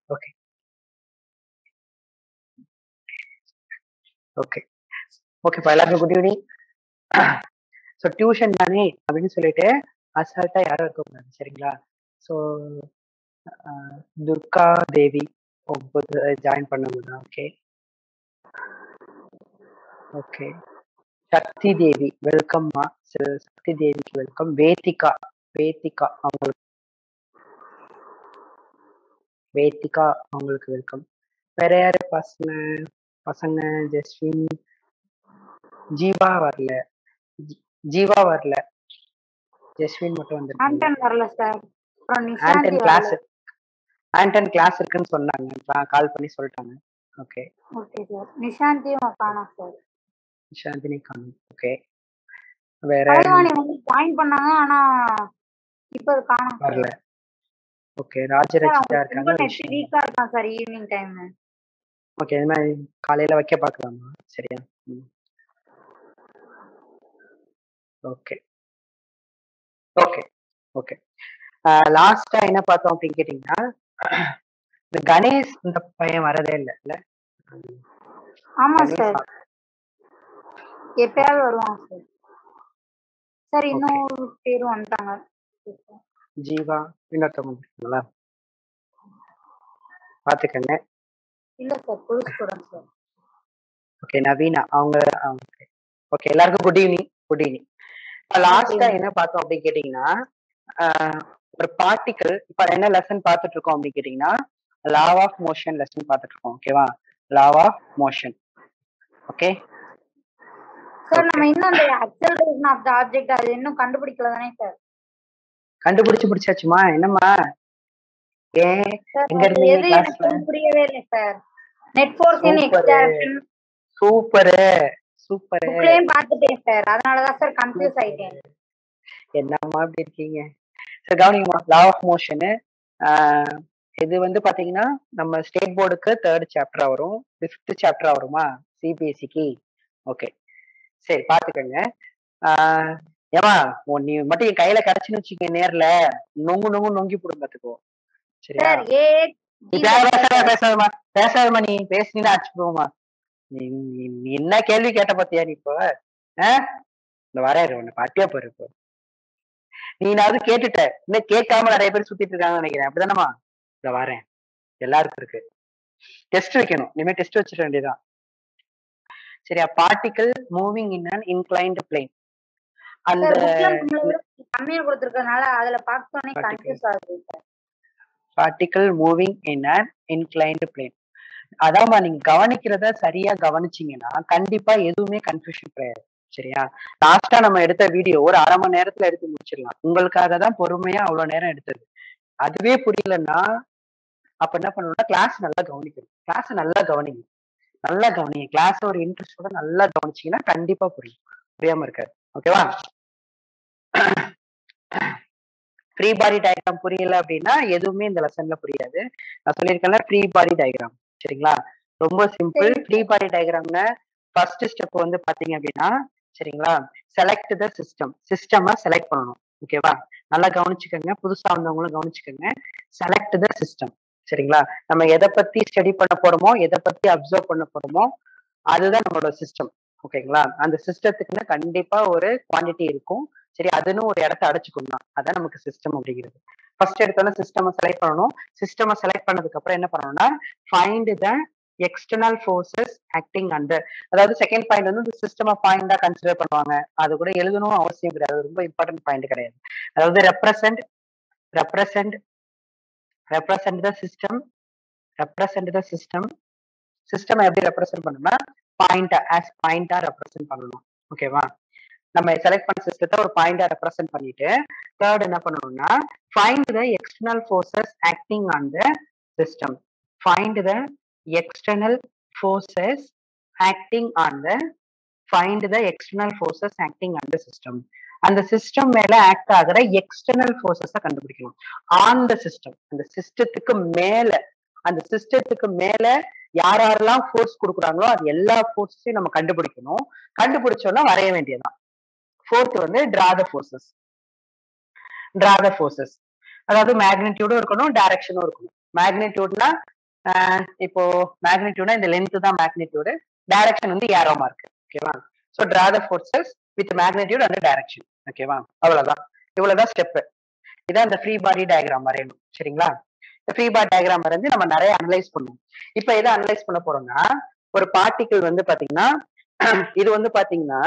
Okay okay ஓகேப்பா எல்லாருக்கும் good evening so tuition தானே அப்படின்னு சொல்லிட்டு அசால்ட்டா யாரும் இருக்கக்கூடாது சரிங்களா ஸோ துர்கா தேவி ஒன்பது ஜாயின் பண்ணவங்க ஓகே ஓகே சக்தி தேவி வெல்கம்மா சக்தி தேவிக்கு வெல்கம் வேதிகா வேதிகா அவங்களுக்கு வேதிகா அவங்களுக்கு வெல்கம் வேற யாரு பசங்க பசங்க ஜஸ்வின் ஜீவா வரல ஜி- ஜீவா வரல ஜஸ்வின் மட்டும் வந்திருக்காங்க ஆண்டன் வரல சார் அப்புறம் நிஷாந்தி ஆண்டன் கிளாஸ் வரல ஆண்டன் கிளாஸ் இருக்குன்னு சொன்னாங்க கால் பண்ணி சொல்லிட்டாங்க ஓகே ஓகே சார் நிஷாந்தியும் காணோம் சார் சாந்தினி காணும் ஓகே வேற கலைவாணி வந்து ஜாயின் பண்ணாங்க ஆனா இப்ப அது காணோம் சார் வரல ஓகே சார் ராஜரட்சிதா அவங்களுக்கு ரொம்ப இருக்காங்க நெட் வீக்கா இருக்கான் சார் ஈவினிங் டைம் ஓகே இது மாதிரி காலையில வைக்க பார்க்கலாமா சரியா ம் ஓகே ஓகே ஓகே லாஸ்டா என்ன பார்த்தோம் அப்படின்னு கேட்டீங்கன்னா இந்த கணேஷ் இந்த பையன் வரதே இல்லை இல்ல ம், ஆமா கணேஷ் சார் எப்பயாவது வருவான் சார் சார் ஓகே இன்னொரு பேரும் வந்துட்டாங்க ஜீவா இன்னொருத்தவங்க இருக்காங்களா பாத்துக்கங்க இல்ல சார் புது ஸ்டூடெண்ட் சார் ஓகே நவீனா அவங்க ஓகே ஓகே எல்லாருக்கும் குட் ஈவினிங் குட் ஈவினிங் லாஸ்டா என்ன பார்த்தோம் அப்படின்னு கேட்டீங்கன்னா ஆஹ் ஒரு பார்ட்டிக்கல் இப்ப என்ன லெசன் பார்த்துட்டு இருக்கோம் அப்படின்னு கேட்டீங்கன்னா லாவ் ஆஃப் மோஷன் லெசன் பார்த்துட்டு இருக்கோம் ஓகேவா law of motion okay sir okay நம்ம இன்னும் அந்த அக்சலரேஷன் ஆஃப் த ஆப்ஜெக்ட் அது இன்னும் கண்டுபிடிக்கல தானே சார் கண்டுபிடிச்சு பிடிச்சாச்சுமா என்னம்மா ஏன் சார் எங்க அது இருந்தீங்க எது கிளாஸ்ல எனக்கு புரியவே இல்லை sir net force in X super direction super super புக்லயும் பார்த்துட்டேன் சார் அதனாலதான் சார் கன்ஃபியூஸ் ஆயிட்டேன் என்னம்மா இப்படி இருக்கீங்க சரி கவனிங்கம்மா லா ஆஃப் மோஷனு இது வந்து பாத்தீங்கன்னா நம்ம ஸ்டேட் போர்டுக்கு தேர்ட் சாப்டரா வரும் ஃபிஃப்த் சாப்டரா வருமா சிபிஎஸ்சிக்கு ஓகே சரி பாத்துக்கோங்க ஆஹ் ஏமா உன் நீ மட்டும் என் கையில கிடைச்சுன்னு வச்சுக்க நேர்ல நொங்கு நொங்கு நொங்கி போடும் பாத்துக்கோ சரியா சார் ஏ நீ ஜி பேசாத வந்து பேசாதமா பேசாதமா நீ பேசினா அடிச்சு போமா நீ நீ- நீ என்ன கேள்வி கேட்ட பாத்தியா நீ இப்போ ஆஹ் இந்த வரையற ஒண்ணு பாட்டியா போரு இப்போ நீனாவது கேட்டுட்ட இன்னும் கேட்காம நிறைய பேர் சுத்திட்டு இருக்காங்கன்னு நினைக்கிறேன் அப்படிதானமா இந்த வரேன் எல்லாருக்கும் இருக்கு டெஸ்ட் வைக்கணும் இனிமே டெஸ்ட் வச்சிட வேண்டியதுதான் சரியா particle moving in an inclined plane அந்த சார் புக்ல நம்மளை விட கம்மியா கொடுத்துருக்கனால அதுல பார்த்தோன்னே பார்ட்டிகல் கன்ஃபியூஸ் ஆகுது sir particle moving in an inclined plane அதாம்மா நீங்க கவனிக்கிறத சரியா கவனிச்சீங்கன்னா கண்டிப்பா எதுவுமே கன்ஃபியூஷன் கிடையாது சரியா லாஸ்டா நம்ம எடுத்த வீடியோ ஒரு அரை மணி நேரத்துல எடுத்து முடிச்சிடலாம் உங்களுக்காக தான் பொறுமையா அவ்வளவு நேரம் எடுத்தது அதுவே புரியலன்னா அப்ப என்ன பண்ணணும்னா கிளாஸ் நல்லா கவனிக்கணும் கிளாஸ் நல்லா கவனிங்க நல்லா கவனிங்க கிளாஸ் ஒரு இன்ட்ரெஸ்டோட நல்லா கவனிச்சீங்கன்னா கண்டிப்பா புரியும் புரியாம இருக்காது ஓகேவா ஃப்ரீ பாடி டயக்ராம் புரியல அப்படின்னா எதுவுமே இந்த லெசன்ல புரியாது நான் சொல்லியிருக்கேன்ல ஃப்ரீ பாடி டயக்ராம் சரிங்களா ரொம்ப சிம்பிள் சரி ஃப்ரீ பாடி டயக்ராம்ல ஃபர்ஸ்ட் ஸ்டெப் வந்து பாத்தீங்க அப்படின்னா சரிங்களா செலக்ட் த சிஸ்டம் சிஸ்டமா செலக்ட் பண்ணணும் ஓகேவா நல்லா கவனிச்சுக்கோங்க புதுசா வந்தவங்களும் கவனிச்சுக்கோங்க செலக்ட் த சிஸ்டம் சரிங்களா நம்ம எதை பத்தி ஸ்டடி பண்ண போறோமோ எதை பத்தி அப்சர்வ் பண்ண போறோமோ அதுதான் நம்மளோட சிஸ்டம் ஓகேங்களா அந்த சிஸ்டத்துக்குன்னு கண்டிப்பா ஒரு குவாண்டிட்டி இருக்கும் சரி அதுன்னு ஒரு இடத்த அடைச்சுக்கணும் அதான் நமக்கு சிஸ்டம் அப்படிங்கிறது ஃபர்ஸ்ட் எடுத்தோன்னா சிஸ்டம் செலக்ட் பண்ணணும் சிஸ்டம் செலக்ட் பண்ணதுக்கு அப்புறம் என்ன பண்ணணும்னா find the external forces acting under அதாவது செகண்ட் பாயிண்ட் வந்து சிஸ்டம் ஆஃப் பாயிண்டா கன்சிடர் பண்ணுவாங்க அது கூட எழுதணும் அவசியம் கிடையாது அது ரொம்ப இம்பார்ட்டன்ட் பாயிண்ட் கிடையாது அதாவது represent represent represent the system represent the system system எப்படி ரெப்ரசென்ட் பண்ணணும்னா பாயிண்டா ஆஸ் பாயிண்டா ரெப்ரசென்ட் பண்ணணும் ஓகேவா நம்ம செலக்ட் பண்ண சிஸ்டத்தை ஒரு பாயிண்டா ரெப்ரசென்ட் பண்ணிட்டு தேர்ட் என்ன பண்ணணும்னா find the external forces acting on the system find the external forces acting on the find the external forces acting on the system அந்த சிஸ்டம் மேல ஆக்ட் ஆகிற எக்ஸ்டர்னல் ஃபோர்ஸஸ கண்டுபிடிக்கணும் ஆன் த சிஸ்டம் அந்த சிஸ்டத்துக்கு மேல அந்த சிஸ்டத்துக்கு மேல யார் யாரெல்லாம் ஃபோர்ஸ் கொடுக்குறாங்களோ அது எல்லா ஃபோர்ஸையும் நம்ம கண்டுபிடிக்கணும் கண்டுபிடிச்சோம்னா வரைய வேண்டியதுதான் ஃபோர்த் வந்து draw the forces draw the forces அதாவது மேக்னிடியூடும் இருக்கணும் டைரக்ஷனும் இருக்கணும் மேக்னிடியூட்னா ஆஹ் இப்போ மேக்னிடியூட்னா இந்த லென்த் தான் மேக்னிடியூடு டைரக்ஷன் வந்து ஏரோ மார்க் ஓகேவா so draw the forces with magnitude and direction ஓகேவா அவ்வளவுதான் இவ்வளவுதான் ஸ்டெப் இதான் இந்த ஃப்ரீ பாடி டயக்ராம் வரையணும் சரிங்களா இந்த ஃப்ரீ பாடி டயக்ராம் வரைஞ்சு நம்ம நிறைய அனலைஸ் பண்ணுவோம் இப்போ எதை அனலைஸ் பண்ண போறோம்னா ஒரு பார்ட்டிகிள் வந்து பாத்தீங்கன்னா இது வந்து பாத்தீங்கன்னா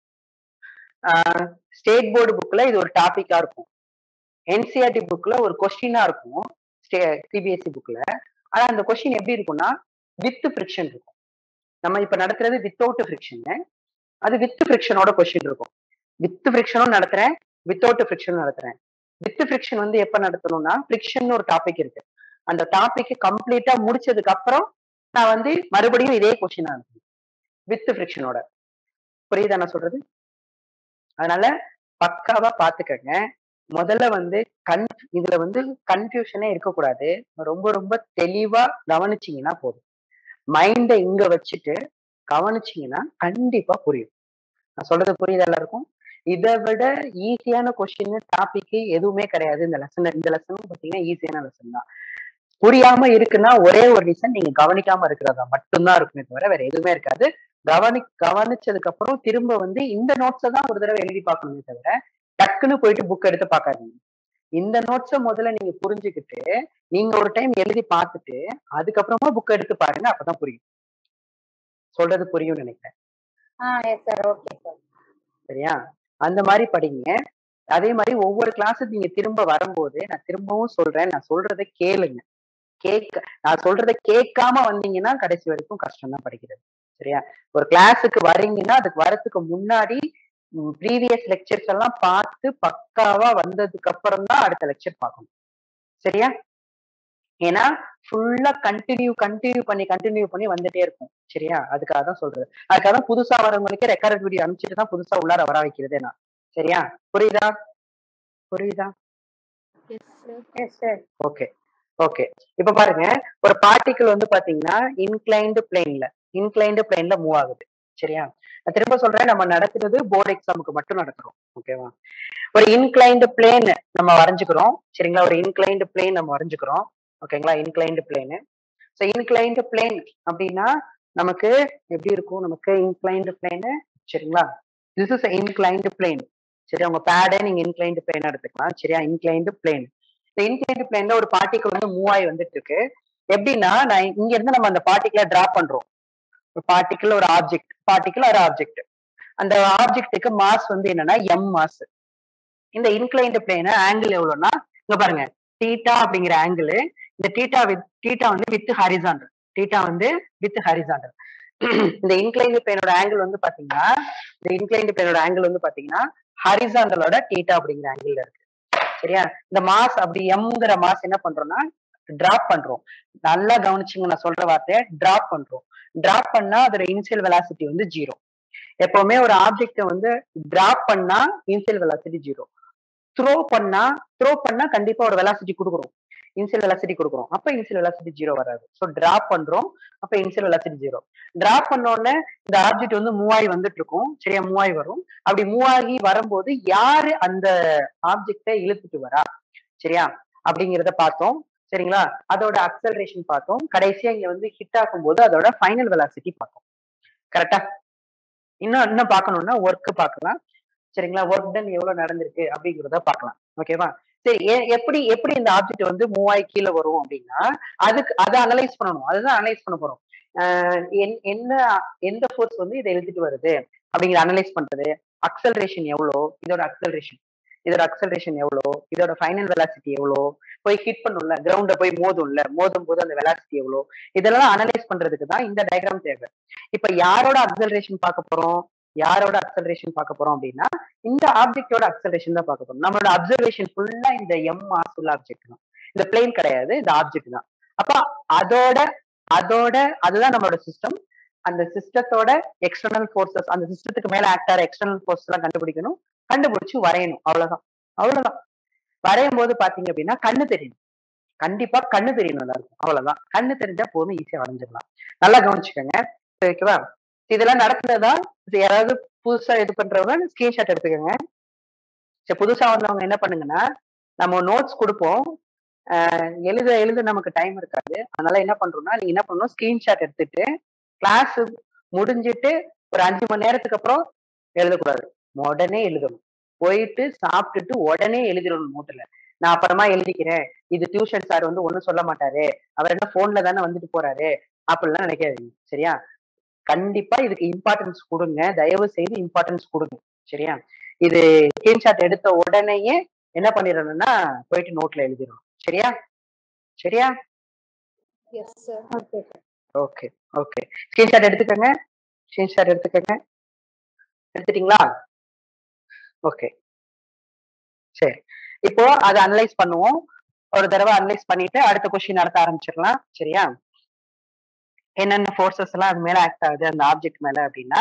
ஸ்டேட் போர்டு புக்ல இது ஒரு டாபிக்கா இருக்கும் என்சிஆர்டி புக்ல ஒரு கொஸ்டினா இருக்கும் சிபிஎஸ்சி புக்ல ஆனா அந்த கொஸ்டின் எப்படி இருக்கும்னா வித் ஃப்ரிக்ஷன் இருக்கும் நம்ம இப்ப நடத்துறது வித்தவுட் ஃப்ரிக்ஷன் அது வித் ஃப்ரிக்ஷனோட கொஸ்டின் இருக்கும் வித் ஃப்ரிக்ஷனும் நடத்துறேன் வித்தவுட் ஃப்ரிக்ஷனும் நடத்துறேன் வித் ஃப்ரிக்ஷன் வந்து எப்ப நடத்தணும்னா ஃப்ரிக்ஷன் ஒரு டாபிக் இருக்கு அந்த டாபிக் கம்ப்ளீட்டா முடிச்சதுக்கு அப்புறம் நான் வந்து மறுபடியும் இதே கொஸ்டின் அனுப்புவேன் வித் ஃப்ரிக்ஷனோட புரியுதா நான் சொல்றது அதனால பக்காவா பாத்துக்கங்க முதல்ல வந்து கன் இதுல வந்து கன்ஃபியூஷனே இருக்கக்கூடாது ரொம்ப ரொம்ப தெளிவா கவனிச்சீங்கன்னா போதும் மைண்டை இங்க வச்சுட்டு கவனிச்சீங்கன்னா கண்டிப்பா புரியும் நான் சொல்றது புரியுது எல்லாருக்கும் இதை விட ஈஸியான கொஸ்டின் டாபிக் எதுவுமே கிடையாது இந்த லெசன் இந்த லெசன் பாத்தீங்கன்னா ஈஸியான லெசன் தான் புரியாம இருக்குன்னா ஒரே ஒரு ரீசன் நீங்க கவனிக்காம இருக்கிறதா மட்டும்தான் இருக்குமே தவிர வேற எதுவுமே இருக்காது கவனி கவனிச்சதுக்கு அப்புறம் திரும்ப வந்து இந்த நோட்ஸை தான் ஒரு தடவை எழுதி பார்க்கணுமே தவிர டக்குன்னு போயிட்டு புக் எடுத்து பார்க்காதீங்க இந்த நோட்ஸை முதல்ல நீங்க புரிஞ்சுக்கிட்டு நீங்க ஒரு டைம் எழுதி பார்த்துட்டு அதுக்கப்புறமா புக் எடுத்து பாருங்க அப்பதான் புரியும் சொல்றது புரியும் நினைக்கிறேன் ah yes sir okay sir சரியா அந்த மாதிரி படிங்க அதே மாதிரி ஒவ்வொரு கிளாஸ் நீங்க திரும்ப வரும்போது நான் திரும்பவும் சொல்றேன் நான் சொல்றதை கேளுங்க கேட்க நான் சொல்றதை கேட்காம வந்தீங்கன்னா கடைசி வரைக்கும் கஷ்டம் தான் படிக்கிறது சரியா ஒரு கிளாஸுக்கு வரீங்கன்னா அதுக்கு வரதுக்கு முன்னாடி ப்ரீவியஸ் லெக்சர்ஸ் எல்லாம் பார்த்து பக்காவா வந்ததுக்கு அப்புறம் தான் அடுத்த லெக்சர் பார்க்கணும் சரியா ஏன்னா ஃபுல்லா கண்டினியூ கண்டினியூ பண்ணி கண்டினியூ பண்ணி வந்துட்டே இருக்கும் சரியா அதுக்காக தான் சொல்றது அதுக்காக தான் புதுசா வரவங்களுக்கு ரெக்கார்ட் வீடியோ அனுப்பிச்சிட்டு தான் புதுசா உள்ளார வர வைக்கிறதே நான் சரியா புரியுதா புரியுதா எஸ் சார் ஓகே ஓகே இப்ப பாருங்க ஒரு பார்ட்டிகிள் வந்து பாத்தீங்கன்னா இன்க்ளைன்டு பிளேன்ல இன்க்ளைன்டு பிளேன்ல மூவ் ஆகுது சரியா நான் திரும்ப சொல்றேன் நம்ம நடத்துறது போர்டு எக்ஸாமுக்கு மட்டும் நடத்துறோம் ஓகேவா ஒரு இன்க்ளைன்டு பிளேன் நம்ம வரைஞ்சுக்கிறோம் சரிங்களா ஒரு இன்க்ளைன்டு பிளேன் நம்ம வரைஞ்சுக்கிறோம் ஓகேங்களா inclined plane so inclined plane அப்படின்னா நமக்கு எப்படி இருக்கும் நமக்கு இன்க்ளைன்டு பிளேனு சரிங்களா திஸ் இஸ் இன்க்ளைன்டு பிளேன் சரி உங்க பேடை நீங்க இன்க்ளைன்டு பிளேன் எடுத்துக்கலாம் சரியா இன்க்ளைன்டு பிளேன் இந்த இன்க்ளைன்டு பிளேன்ல ஒரு பார்ட்டிகல் வந்து மூவ் ஆகி வந்துட்டு இருக்கு எப்படின்னா நான் இங்க இருந்து நம்ம அந்த பார்ட்டிகளை டிரா பண்றோம் ஒரு பார்ட்டிக்கல் ஒரு ஆப்ஜெக்ட் பார்ட்டிக்கல் ஒரு ஆப்ஜெக்ட் அந்த ஆப்ஜெக்ட்டுக்கு மாஸ் வந்து என்னன்னா எம் மாஸ் இந்த இன்க்ளைன்டு பிளேன் ஆங்கிள் எவ்வளவுன்னா இங்க பாருங்க தீட்டா அப்படிங்கிற ஆங்கிள் இந்த தீட்டா வித் தீட்டா வந்து வித் ஹரிசாண்டல் தீட்டா வந்து வித் ஹரிசாண்டல் இந்த இன்க்ளைன்டு பிளேனோட ஆங்கிள் வந்து பாத்தீங்கன்னா இந்த இன்க்ளைன்டு பிளேனோட ஆங்கிள் வந்து பாத்தீங்கன்னா ஹரிசாண்டலோட தீட்டா அப்படிங்கிற ஆங்கிள் இருக்கு சரியா இந்த மாஸ் அப்படி எம்ங்கிற மாஸ் என்ன பண்றோம்னா டிராப் பண்றோம் நல்லா கவனிச்சுங்க நான் சொல்ற வார்த்தையை டிராப் பண்றோம் டிராப் பண்ணா அதோட இனிஷியல் வெலாசிட்டி வந்து ஜீரோ எப்பவுமே ஒரு ஆப்ஜெக்ட வந்து டிராப் பண்ணா இனிஷியல் வெலாசிட்டி ஜீரோ த்ரோ பண்ணா த்ரோ பண்ணா கண்டிப்பா ஒரு வெலாசிட்டி கொடுக்குறோம் இனிஷியல் வெலாசிட்டி கொடுக்குறோம் அப்ப இனிஷியல் வெலாசிட்டி ஜீரோ வராது ஸோ டிராப் பண்றோம் அப்ப இனிஷியல் வெலாசிட்டி ஜீரோ டிராப் பண்ண உடனே இந்த ஆப்ஜெக்ட் வந்து மூவ் ஆகி வந்துட்டு இருக்கும் சரியா மூவ் ஆகி வரும் அப்படி மூவ் ஆகி வரும்போது யாரு அந்த ஆப்ஜெக்டை இழுத்துட்டு வரா சரியா அப்படிங்கிறத பார்த்தோம் சரிங்களா அதோட அக்சலரேஷன் பார்த்தோம் கடைசியா இங்க வந்து ஹிட் ஆகும்போது அதோட ஃபைனல் வெலாசிட்டி பார்த்தோம் கரெக்டா இன்னும் இன்னும் பார்க்கணும்னா ஒர்க் பார்க்கலாம் சரிங்களா ஒர்க் டன் எவ்வளவு நடந்திருக்கு அப்படிங்கிறத பார்க்கலாம் ஓகேவா சரி எ- எப்படி எப்படி இந்த ஆப்ஜெக்ட் வந்து மூவ் ஆகி கீழே வரும் அப்படின்னா அதுக்கு அதை அனலைஸ் பண்ணணும் அதுதான் அனலைஸ் பண்ண போறோம் ஆஹ் என்- என்ன எந்த ஃபோர்ஸ் வந்து இதை எழுதிட்டு வருது அப்படிங்கிற அனலைஸ் பண்றது அக்சலரேஷன் எவ்வளோ இதோட அக்சலரேஷன் இதோட அக்சலரேஷன் எவ்வளோ இதோட ஃபைனல் வெலாசிட்டி எவ்வளோ போய் ஹிட் பண்ணும்ல கிரவுண்ட போய் மோதும்ல மோதும் போது அந்த வெலாசிட்டி எவ்வளோ இதெல்லாம் அனலைஸ் பண்றதுக்கு தான் இந்த டயக்ராம் தேவை இப்ப யாரோட அக்சலரேஷன் பார்க்க போறோம் யாரோட அக்சலரேஷன் பார்க்க போறோம் அப்படின்னா இந்த ஆப்ஜெக்டோட அக்சலரேஷன் தான் பார்க்க போறோம் நம்மளோட அப்சர்வேஷன் ஃபுல்லா இந்த எம் மாஸ் உள்ள ஆப்ஜெக்ட் தான் இந்த பிளேன் கிடையாது இந்த ஆப்ஜெக்ட் தான் அப்ப அதோட அதோட அதுதான் நம்மளோட சிஸ்டம் அந்த சிஸ்டத்தோட எக்ஸ்டர்னல் ஃபோர்ஸஸ் அந்த சிஸ்டத்துக்கு மேல ஆக்ட் ஆகிற எக்ஸ்டர்னல் ஃபோர்ஸ் எல்லாம் கண்டுபிடிக்கணும் கண்டுபிடிச்சு வரையணும் அவ்வளவுதான் அவ்வளவுதான் வரையும் போது பாத்தீங்க அப்படின்னா கண்ணு தெரியணும் கண்டிப்பா கண்ணு தெரியணும் எல்லாருக்கும் அவ்வளவுதான் கண்ணு தெரிஞ்சா போதும் ஈஸியா வரைஞ்சிடலாம் நல்லா கவனிச்சுக்கோங்க சரி, ஓகேவா இதெல்லாம் நடக்குறதா இது யாராவது புதுசா இது பண்றவங்க ஸ்கிரீன்ஷாட் எடுத்துக்கோங்க சரி புதுசா வந்தவங்க என்ன பண்ணுங்கன்னா நம்ம நோட்ஸ் கொடுப்போம் ஆஹ் எழுத எழுத நமக்கு டைம் இருக்காது அதனால என்ன பண்றோம்னா நீங்க என்ன பண்ணணும் ஸ்கிரீன்ஷாட் எடுத்துட்டு கிளாஸ் முடிஞ்சிட்டு ஒரு அஞ்சு மணி நேரத்துக்கு அப்புறம் எழுதக்கூடாது உடனே எழுதணும் போயிட்டு சாப்பிட்டுட்டு உடனே எழுதிடணும் நோட்டுல நான் அப்புறமா எழுதிக்கிறேன் இது டியூஷன் சார் வந்து ஒண்ணும் சொல்ல மாட்டாரு அவர் என்ன போன்ல தானே வந்துட்டு போறாரு அப்படிலாம் நினைக்காதீங்க சரியா கண்டிப்பா இதுக்கு இம்பார்ட்டன்ஸ் கொடுங்க தயவு செய்து இம்பார்ட்டன்ஸ் கொடுங்க சரியா இது ஸ்கிரீன்ஷாட் எடுத்த உடனேயே என்ன பண்ணிடணும்னா போயிட்டு நோட்ல எழுதிடணும் சரியா சரியா yes sir okay okay okay screenshot எடுத்துக்கோங்க ஸ்கிரீன்ஷாட் எடுத்துக்கோங்க எடுத்துட்டீங்களா ஓகே சரி இப்போ அதை அனலைஸ் பண்ணுவோம் ஒரு தடவை அனலைஸ் பண்ணிட்டு அடுத்த கொஸ்டின் நடத்த ஆரம்பிச்சிடலாம் சரியா என்னென்ன ஃபோர்ஸஸ் எல்லாம் அது மேல ஆக்ட் ஆகுது அந்த ஆப்ஜெக்ட் மேல அப்படின்னா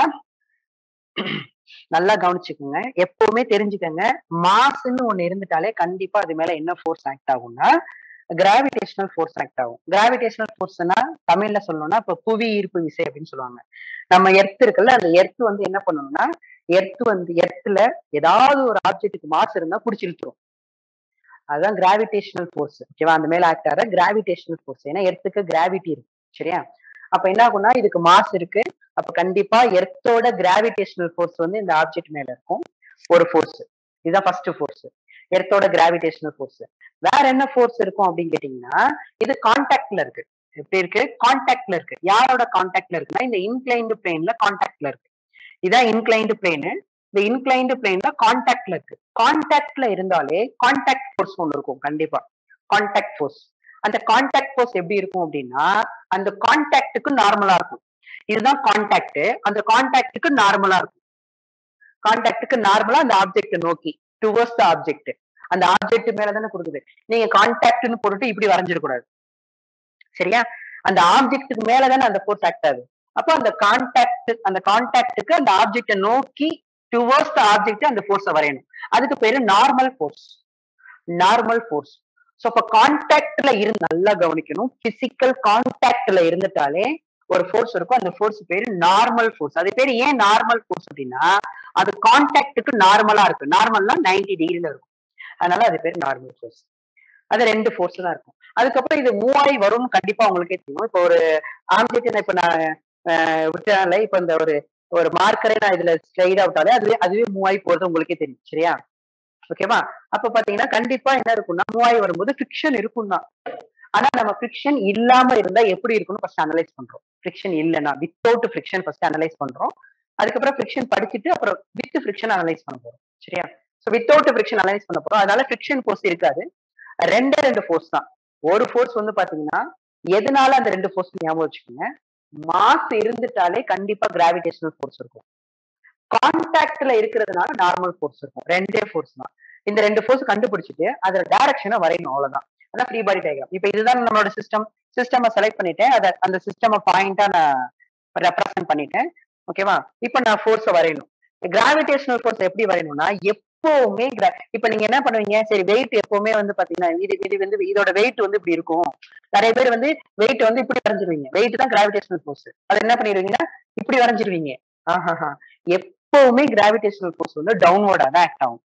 நல்லா கவனிச்சுக்கோங்க எப்பவுமே தெரிஞ்சுக்கோங்க மாஸ்ன்னு ஒண்ணு இருந்துட்டாலே கண்டிப்பா அது மேல என்ன ஃபோர்ஸ் ஆக்ட் ஆகும்னா கிராவிடேஷனல் ஃபோர்ஸ் ஆக்ட் ஆகும் கிராவிடேஷனல் ஃபோர்ஸ்னா தமிழ்ல சொல்லணும்னா இப்ப புவி ஈர்ப்பு விசை அப்படின்னு சொல்லுவாங்க நம்ம எர்த் இருக்குல்ல அந்த எர்த் வந்து என்ன பண்ணணும்னா எர்த் வந்து எர்த்ல ஏதாவது ஒரு ஆப்ஜெக்ட்டுக்கு மாஸ் இருந்தா பிடிச்சி இழுத்துரும் அதுதான் கிராவிடேஷனல் ஃபோர்ஸ் ஓகேவா அந்த மேல ஆக்ட் ஆகிற கிராவிடேஷனல் ஃபோர்ஸ் ஏன்னா எர்த்துக்கு கிராவிட்டி இருக்கு சரியா அப்ப என்ன ஆகும்னா இதுக்கு மாஸ் இருக்கு அப்ப கண்டிப்பா எர்த்தோட கிராவிடேஷனல் ஃபோர்ஸ் வந்து இந்த ஆப்ஜெக்ட் மேல இருக்கும் ஒரு ஃபோர்ஸ் இதுதான் ஃபர்ஸ்ட் ஃபோர்ஸ் எர்த்தோட கிராவிடேஷனல் ஃபோர்ஸ் வேற என்ன ஃபோர்ஸ் இருக்கும் அப்படின்னு கேட்டீங்கன்னா இது கான்டாக்ட்ல இருக்கு எப்படி இருக்கு கான்டாக்ட்ல இருக்கு யாரோட கான்டாக்ட்ல இருக்குன்னா இந்த இன்க்ளைன்டு பிளேன்ல கான்டாக்ட்ல இருக்கு இதான் இன்க்ளைன்டு பிளேனு இந்த இன்க்ளைன்டு பிளேன்ல கான்டாக்ட்ல இருக்கு கான்டாக்ட்ல இருந்தாலே கான்டாக்ட் ஃபோர்ஸ் ஒன்று இருக்கும் கண்டிப்பா கான்டாக்ட் ஃபோர்ஸ் அந்த கான்டாக்ட் ஃபோர்ஸ் எப்படி இருக்கும் அப்படின்னா அந்த கான்டாக்டுக்கு நார்மலா இருக்கும் இதுதான் கான்டாக்ட் அந்த கான்டாக்டுக்கு நார்மலா இருக்கும் கான்டாக்டுக்கு நார்மலா அந்த ஆப்ஜெக்ட் நோக்கி டுவர்ஸ் த ஆப்ஜெக்ட் அந்த ஆப்ஜெக்ட் மேல தானே கொடுக்குது நீங்க கான்டாக்ட்னு போட்டுட்டு இப்படி வரைஞ்சிடக்கூடாது சரியா அந்த ஆப்ஜெக்ட்டுக்கு மேல தானே அந்த ஃபோர்ஸ் ஆக்ட் ஆகுது அப்போ அந்த கான்டாக்ட் அந்த கான்டாக்டுக்கு அந்த ஆப்ஜெக்டை நோக்கி டுவர்ஸ் த ஆப்ஜெக்ட் அந்த ஃபோர்ஸை வரையணும் அதுக்கு பேரு normal force normal force so அப்ப கான்டாக்ட்ல இருந்து நல்லா கவனிக்கணும் பிசிக்கல் கான்டாக்ட்ல இருந்துட்டாலே ஒரு ஃபோர்ஸ் இருக்கும் அந்த ஃபோர்ஸ் பேரு நார்மல் ஃபோர்ஸ் அது பேரு ஏன் நார்மல் ஃபோர்ஸ் அப்படின்னா அது கான்டாக்டுக்கு நார்மலா இருக்கு நார்மல்னா நைன்டி டிகிரில இருக்கும் அதனால அது பேர் நார்மல் ஃபோர்ஸ் அது ரெண்டு ஃபோர்ஸ் தான் இருக்கும் அதுக்கப்புறம் இது மூவாய் வரும்னு கண்டிப்பா உங்களுக்கே தெரியும் இப்போ ஒரு ஆப்ஜெக்ட் இப்ப நான் விட்டால இப்ப இந்த ஒரு ஒரு மார்க்கரை நான் இதுல ஸ்லைட் அவுட்டாலே அதுவே அதுவே மூவாய் போறது உங்களுக்கே தெரியும் சரியா ஓகேவா அப்ப பாத்தீங்கன்னா கண்டிப்பா என்ன இருக்கும்னா மூவாய் வரும்போது ஃபிக்ஷன் இருக்கும் தான் ஆனா நம்ம ஃபிக்ஷன் இல்லாம இருந்தா எப்படி இருக்கும்னு ஃபர்ஸ்ட் அனலைஸ் பண்றோம் ஃபிக்ஷன் இல்லைன்னா வித்தவுட் ஃபிக்ஷன் ஃபர்ஸ்ட் அனலைஸ் பண்றோம் அதுக்கப்புறம் ஃபிக்ஷன் படிச்சுட்டு அப்புறம் வித் ஃபிக்ஷன் அனலைஸ் பண்ண போறோம் சரியா ஸோ வித்தவுட் ஃபிக்ஷன் அனலைஸ் பண்ண போறோம் அதனால ஃபிக்ஷன் ஃபோர்ஸ் இருக்காது ரெண்டே ரெண்டு ஃபோர்ஸ் தான் ஒரு ஃபோர்ஸ் வந்து பாத்தீங்கன்னா எதனால அந்த ரெண்டு ஃபோர்ஸ் ஞாபகம் வச்சுக்கோங்க மாஸ் இருந்துட்டாலே கண்டிப்பா கிராவிடேஷனல் ஃபோர்ஸ் இருக்கும் கான்டாக்ட்ல இருக்கிறதுனால நார்மல் ஃபோர்ஸ் இருக்கும் ரெண்டே ஃபோர்ஸ் தான் இந்த ரெண்டு ஃபோர்ஸ் கண்டுபிடிச்சிட்டு அதோட டைரக்ஷனை வரையணும் அவ்வளவுதான் அதான் ஃப்ரீ பாடி டயக்ராம் இப்போ இதுதான் நம்மளோட சிஸ்டம் சிஸ்டம் செலக்ட் பண்ணிட்டேன் அதை அந்த சிஸ்டம் பாயிண்டா நான் ரெப்ரசென்ட் பண்ணிட்டேன் ஓகேவா இப்போ நான் ஃபோர்ஸை வரையணும் கிராவிடேஷனல் ஃபோர்ஸ் எப்படி வரையணும்னா எப்பவுமே இப்ப நீங்க என்ன பண்ணுவீங்க சரி வெயிட் எப்பவுமே வந்து பாத்தீங்கன்னா இது இது வந்து இதோட வெயிட் வந்து இப்படி இருக்கும் நிறைய பேர் வந்து வெயிட் வந்து இப்படி வரைஞ்சிருவீங்க வெயிட் தான் கிராவிடேஷனல் ஃபோர்ஸ் அது என்ன பண்ணிடுவீங்கன்னா இப்படி வரைஞ்சிருவீங்க ஆஹா எப்பவுமே கிராவிடேஷனல் ஃபோர்ஸ் வந்து டவுன்வர்டா தான் ஆக்ட் ஆகும்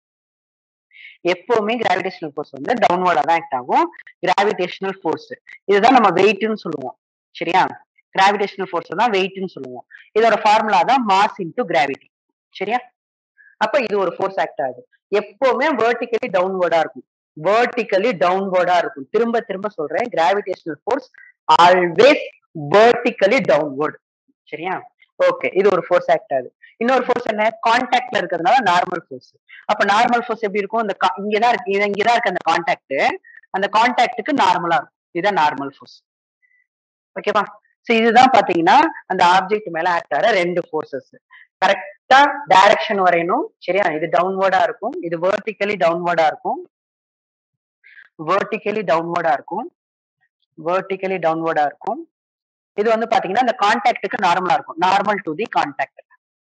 எப்பவுமே கிராவிடேஷனல் ஃபோர்ஸ் வந்து டவுன்வர்டா தான் ஆக்ட் ஆகும் கிராவிடேஷனல் ஃபோர்ஸ் இதுதான் நம்ம வெயிட்னு சொல்லுவோம் சரியா கிராவிடேஷனல் ஃபோர்ஸ் தான் வெயிட்னு சொல்லுவோம் இதோட ஃபார்முலா தான் மாஸ் இன்டு கிராவிட்டி சரியா அப்ப இது ஒரு ஃபோர்ஸ் ஆக்ட் ஆகுது எப்பவுமே வேர்டிக்கலி டவுன்வர்டா இருக்கும் வேர்டிக்கலி டவுன்வர்டா இருக்கும் திரும்ப திரும்ப சொல்றேன் gravitational force always vertically downward சரியா ஓகே இது ஒரு ஃபோர்ஸ் ஆக்ட் ஆகுது இன்னொரு ஃபோர்ஸ் என்ன கான்டாக்ட்ல இருக்கிறதுனால நார்மல் ஃபோர்ஸ் அப்ப நார்மல் ஃபோர்ஸ் எப்படி இருக்கும் இந்த இங்கதான் இருக்கு இது இங்கதான் இருக்கு அந்த கான்டாக்ட் அந்த கான்டாக்டுக்கு நார்மலா இருக்கும் இதுதான் நார்மல் ஃபோர்ஸ் ஓகேவா சோ இதுதான் பாத்தீங்கன்னா அந்த ஆப்ஜெக்ட் மேல ஆக்ட் ஆகிற ரெண்டு ஃபோர்ஸஸ் கரெக்டா டைரக்ஷன் வரையணும் சரியா இது டவுன்வர்டா இருக்கும் இது வேர்டிக்கலி டவுன்வர்டா இருக்கும் வேர்டிக்கலி டவுன்வர்டா இருக்கும் வேர்டிக்கலி டவுன்வர்டா இருக்கும் இது வந்து பாத்தீங்கன்னா இந்த கான்டாக்டுக்கு நார்மலா இருக்கும் normal to the contact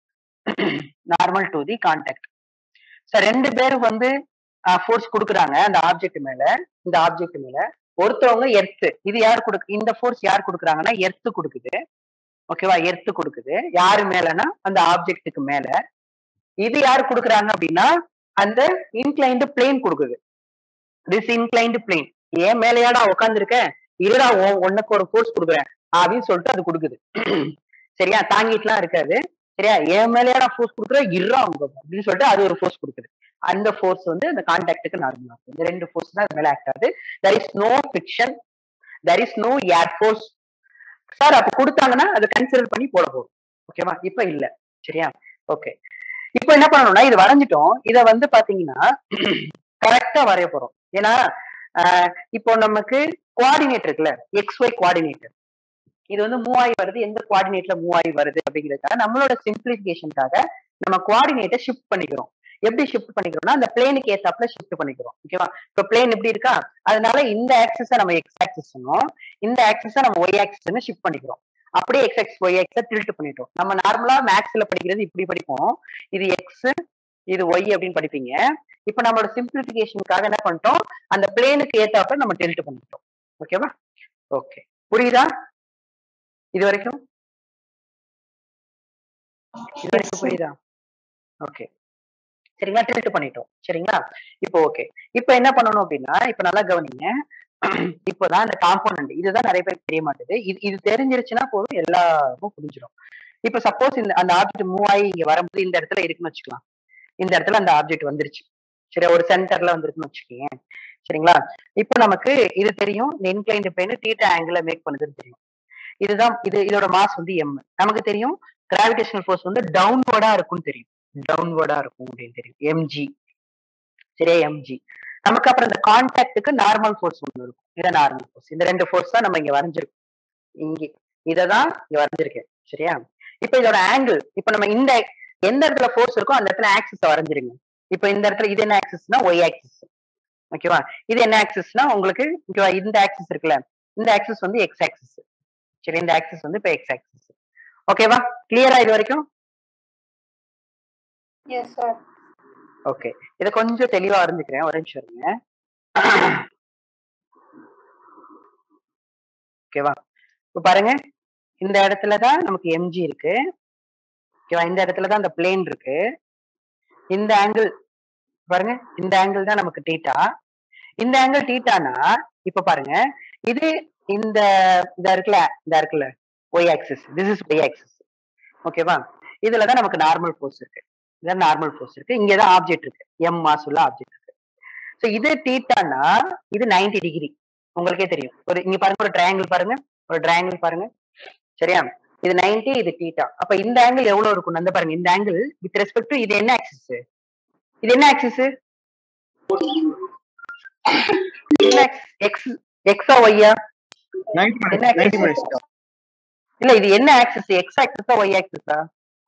normal to the contact sir ரெண்டு பேரும் வந்து ஃபோர்ஸ் கொடுக்குறாங்க அந்த ஆப்ஜெக்ட் மேல இந்த ஆப்ஜெக்ட் மேல ஒருத்தவங்க எர்த்து இது யார் கொடுக்கு இந்த ஃபோர்ஸ் யார் கொடுக்குறாங்கன்னா எர்த்து கொடுக்குது ஓகேவா எர்த்து கொடுக்குது யாரு மேலனா அந்த ஆப்ஜெக்ட்டுக்கு மேல இது யார் கொடுக்குறாங்க அப்படின்னா அந்த இன்க்ளைன்டு பிளேன் கொடுக்குது திஸ் இன்க்ளைன்டு பிளேன் ஏன் மேலையாடா உட்காந்துருக்க இருடா உன் உனக்கு ஒரு ஃபோர்ஸ் கொடுக்குறேன் அப்படின்னு சொல்லிட்டு அது கொடுக்குது சரியா தாங்கிட்டுலாம் இருக்காது சரியா என் மேலையாடா ஃபோர்ஸ் கொடுக்குற இருறா அவங்க அப்படின்னு சொல்லிட்டு அது ஒரு ஃபோர்ஸ் கொடுக்குது அந்த ஃபோர்ஸ் வந்து அந்த கான்டாக்டுக்கு நார்மலா இருக்கும் இந்த ரெண்டு ஃபோர்ஸ் தான் அது மேல ஆக்ட் ஆகுது there is no friction there is no air force sir அப்ப கொடுத்தாங்கன்னா அதை கன்சிடர் பண்ணி போட போகும் ஓகேவா இப்ப இல்ல சரியா ஓகே இப்போ என்ன பண்ணணும்னா இது வரைஞ்சிட்டோம் இத வந்து பாத்தீங்கன்னா கரெக்டா வரைய போறோம் ஏன்னா ஆஹ் இப்போ நமக்கு கோஆர்டினேட் இருக்குல்ல எக்ஸ் ஒய் கோஆர்டினேட்டர் இது வந்து மூவ் ஆகி வருது எந்த கோஆர்டினேட்ல மூவ் ஆகி வருது அப்படிங்கிறதுக்காக நம்மளோட சிம்பிளிஃபிகேஷனுக்காக நம்ம கோஆர்டினேட்டை ஷிஃப்ட் பண்ணிக்கிறோம் எப்படி ஷிஃப்ட் பண்ணிக்கிறோம்னா அந்த பிளேனுக்கு ஏத்தாப்புல ஷிஃப்ட் பண்ணிக்கிறோம் ஓகேவா இப்போ பிளேன் எப்படி இருக்கா அதனால இந்த ஆக்சிஸ நம்ம எக்ஸ் ஆக்சிஸ்னும் இந்த ஆக்சிஸ நம்ம ஒய் ஆக்சிஸ்னு ஷிஃப்ட் பண்ணிக்கிறோம் அப்படியே எக்ஸ் எக்ஸ் ஒய் எக்ஸ டில்ட் பண்ணிட்டோம் நம்ம நார்மலா மேக்ஸ்ல படிக்கிறது இப்படி படிப்போம் இது எக்ஸ் இது ஒய் அப்படின்னு படிப்பீங்க இப்போ நம்மளோட சிம்பிளிஃபிகேஷனுக்காக என்ன பண்ணிட்டோம் அந்த பிளேனுக்கு ஏத்தாப்புல நம்ம டில்ட் பண்ணிட்டோம் ஓகேவா ஓகே புரியுதா இது வரைக்கும் இது வரைக்கும் புரியுதா ஓகே சரிங்களா டில்ட் பண்ணிட்டோம் சரிங்களா இப்போ ஓகே இப்போ என்ன பண்ணணும் அப்படின்னா இப்போ நல்லா கவனிங்க இப்போதான் இந்த காம்போனன்ட் இதுதான் நிறைய பேருக்கு தெரிய மாட்டேது இது இது தெரிஞ்சிருச்சுன்னா போதும் எல்லாருக்கும் புரிஞ்சிடும் இப்போ சப்போஸ் இந்த அந்த ஆப்ஜெக்ட் மூவ் ஆகி இங்க வரும்போது இந்த இடத்துல இருக்குன்னு வச்சுக்கலாம் இந்த இடத்துல அந்த ஆப்ஜெக்ட் வந்துருச்சு சரி ஒரு சென்டர்ல வந்திருக்குன்னு வச்சுக்கோங்க சரிங்களா இப்போ நமக்கு இது தெரியும் இந்த inclined plane theta angle make பண்ணுதுன்னு தெரியும் இதுதான் இது இதோட மாஸ் வந்து எம் நமக்கு தெரியும் கிராவிடேஷனல் ஃபோர்ஸ் வந்து டவுன்வர்டா இருக்கும்னு தெரியும் டவுன்வர்டா இருக்கும் அப்படின்னு தெரியும் எம்ஜி சரியா எம்ஜி நமக்கு அப்புறம் இந்த கான்டாக்டுக்கு நார்மல் ஃபோர்ஸ் ஒன்று இருக்கும் இதான் நார்மல் ஃபோர்ஸ் இந்த ரெண்டு ஃபோர்ஸ் தான் நம்ம இங்க வரைஞ்சிருக்கோம் இங்கே இதை தான் இங்க வரைஞ்சிருக்கேன் சரியா இப்போ இதோட ஆங்கிள் இப்போ நம்ம இந்த எந்த இடத்துல ஃபோர்ஸ் இருக்கோ அந்த இடத்துல ஆக்சிஸ் வரைஞ்சிருங்க இப்போ இந்த இடத்துல இது என்ன ஆக்சிஸ்னா ஒய் ஆக்சிஸ் ஓகேவா இது என்ன ஆக்சிஸ்னா உங்களுக்கு ஓகேவா இந்த ஆக்சிஸ் இருக்குல்ல இந்த ஆக்சிஸ் வந்து எக்ஸ் ஆக்சிஸ் சரி இந்த ஆக்சிஸ் வந்து இப்போ எக்ஸ் ஆக்சிஸ் ஓகேவா கிளியரா இது வரைக்கும் எஸ் சார் ஓகே இதை கொஞ்சம் தெளிவா அறிஞ்சுக்கிறேன் ஒரு நிமிஷம் இருங்க ஓகேவா இப்போ பாருங்க இந்த இடத்துல தான் நமக்கு எம்ஜி இருக்கு ஓகேவா இந்த இடத்துல தான் அந்த பிளேன் இருக்கு இந்த ஆங்கிள் பாருங்க இந்த ஆங்கிள் தான் நமக்கு டீட்டா இந்த ஆங்கிள் டீட்டானா இப்ப பாருங்க இது இந்த இதா இருக்குல்ல இதா இருக்குல்ல Y axis this is Y axis ஓகேவா இதுல தான் நமக்கு நார்மல் ஃபோர்ஸ் இருக்கு இதான் நார்மல் ஃபோர்ஸ் இருக்கு இங்க தான் ஆப்ஜெக்ட் இருக்கு எம் மாஸ் உள்ள ஆப்ஜெக்ட் இருக்கு ஸோ இது டீட்டானா இது 90 டிகிரி உங்களுக்கே தெரியும் ஒரு இங்க பாருங்க ஒரு ட்ரையாங்கிள் பாருங்க ஒரு ட்ரையாங்கிள் பாருங்க சரியா இது 90 இது டீட்டா அப்ப இந்த ஆங்கிள் எவ்வளவு இருக்கும் அந்த பாருங்க இந்த ஆங்கிள் வித் ரெஸ்பெக்ட் டு இது என்ன ஆக்சிஸ் இது என்ன ஆக்சிஸ் எக்ஸ் எக்ஸா ஒய்யா என்ன axis? இல்ல இது என்ன ஆக்சிஸ் எக்ஸ் ஆக்சிஸா ஒய் ஆக்சிஸா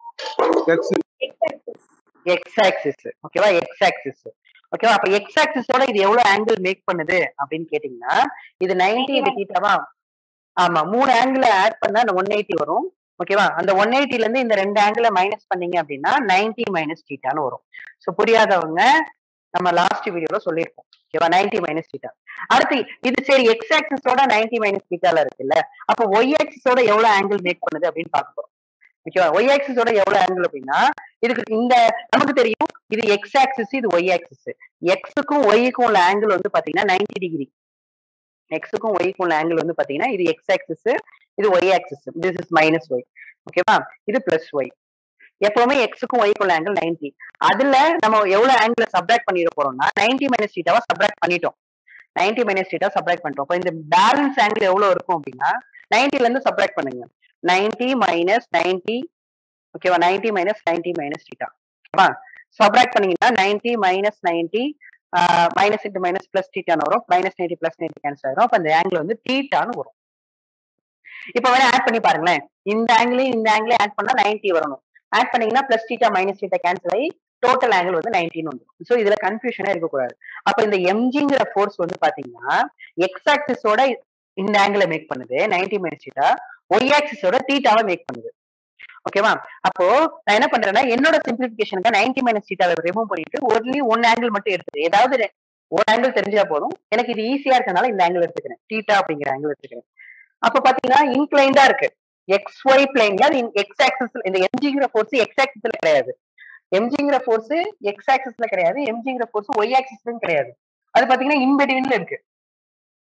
எக்ஸ் ஆக்சிஸ் ஓகேவா எக்ஸ் ஆக்சிஸ் ஓகேவா அப்ப எக்ஸ் ஆக்சிஸோட இது எவ்வளவு ஆங்கிள் மேக் பண்ணுது அப்படின்னு கேட்டீங்கன்னா இது 90 இது தீட்டாவா ஆமா மூணு ஆங்கிள் ஆட் பண்ணா அந்த ஒன் எயிட்டி வரும் ஓகேவா அந்த ஒன் எயிட்டில இருந்து இந்த ரெண்டு ஆங்கிள மைனஸ் பண்ணீங்க அப்படின்னா 90 மைனஸ் தீட்டான்னு வரும் சோ புரியாதவங்க நம்ம லாஸ்ட் வீடியோல சொல்லியிருக்கோம் ஓகேவா 90 மைனஸ் தீட்டா அடுத்து இது சரி எக்ஸ் ஆக்சிஸோட 90 மைனஸ் தீட்டால இருக்குல்ல அப்ப ஒய் ஆக்சிஸோட எவ்வளவு ஆங்கிள் மேக் பண்ணுது அப்படின்னு பார்க்க போறோம் ஓகேவா ஒய் ஆக்சிஸோட எவ்வளவு ஆங்கிள் அப்படின்னா இதுக்கு இந்த நமக்கு தெரியும் இது எக்ஸ் ஆக்சிஸ் இது ஒய் ஆக்சிஸ் எக்ஸுக்கும் ஒய்க்கும் உள்ள ஆங்கிள் வந்து பாத்தீங்கன்னா 90 டிகிரி எக்ஸுக்கும் ஒய்க்கும் உள்ள ஆங்கிள் வந்து பாத்தீங்கன்னா இது எக்ஸ் ஆக்சிஸ் இது Y axis this is minus Y ஓகேவா இது பிளஸ் ஒய் எப்பவுமே எக்ஸுக்கும் ஒய்க்கும் உள்ள ஆங்கிள் 90 அதுல நம்ம எவ்வளவு ஆங்கிள் சப்ராக்ட் பண்ணிட போறோம்னா 90 மைனஸ் தீட்டாவா சப்ராக்ட் பண்ணிட்டோம் 90 மைனஸ் தீட்டா சப்ராக்ட் பண்ணிட்டோம் அப்ப இந்த பேலன்ஸ் ஆங்கிள் எவ்வளவு இருக்கும் அப்படின்னா 90 ல இருந்து சப்ராக்ட் பண்ணுங்க 90 மைனஸ் 90 ஓகேவா 90 மைனஸ் 90 மைனஸ் தீட்டா ஓகேவா சப்ராக்ட் பண்ணீங்கன்னா 90 minus 90 minus into minus plus தீட்டான்னு வரும் minus ninety plus ninety cancel ஆயிரும் அப்ப அந்த ஆங்கிள் வந்து தீட்டான்னு வரும் இப்ப வேணா ஆட் பண்ணி பாருங்களேன் இந்த ஆங்கிளையும் இந்த ஆங்கிளையும் ஆட் பண்ணா 90 வரணும் ஆட் பண்ணீங்கன்னா plus theta minus theta cancel ஆகி டோட்டல் ஆங்கிள் வந்து 19 வந்துடும் ஸோ இதுல கன்ஃபியூஷனே இருக்கக்கூடாது அப்ப இந்த எம்ஜிங்கிற ஃபோர்ஸ் வந்து பாத்தீங்கன்னா எக்ஸ் ஆக்சிஸோட இந்த ஆங்கிளை மேக் பண்ணுது 90 மைனஸ் தீட்டா ஒய் ஆக்சிஸோட தீட்டாவை மேக் பண்ணுது ஓகேவா அப்போ நான் என்ன பண்றேன்னா என்னோட சிம்பிளிபிகேஷனுக்கு 90 மைனஸ் தீட்டாவை ரிமூவ் பண்ணிட்டு ஒன்லி ஒன் ஆங்கிள் மட்டும் எடுத்துரு ஏதாவது ரெ- ஒரு ஆங்கிள் தெரிஞ்சா போதும் எனக்கு இது ஈஸியா இருக்கனால இந்த ஆங்கிள் எடுத்துக்கிறேன் தீட்டா அப்படிங்கிற ஆங்கிள் எடுத்துக்கிறேன் அப்ப பாத்தீங்கன்னா இன்க்ளைண்டா இருக்கு எக்ஸ் ஒய் பிளைன்ல எக்ஸ் ஆக்சிஸ் இந்த எம்ஜிங்கிற ஃபோர்ஸ் எக்ஸ் ஆக்சிஸ்ல கிடையாது எம்ஜிங்கிற ஃபோர்ஸ் எக்ஸ் ஆக்சிஸ்ல கிடையாது எம்ஜிங்கிற ஃபோர்ஸ் ஒய் ஆக்சிஸ்லயும் கிடையாது அது பாத்தீங்கன்னா இன்பிட்வீன்ல இருக்கு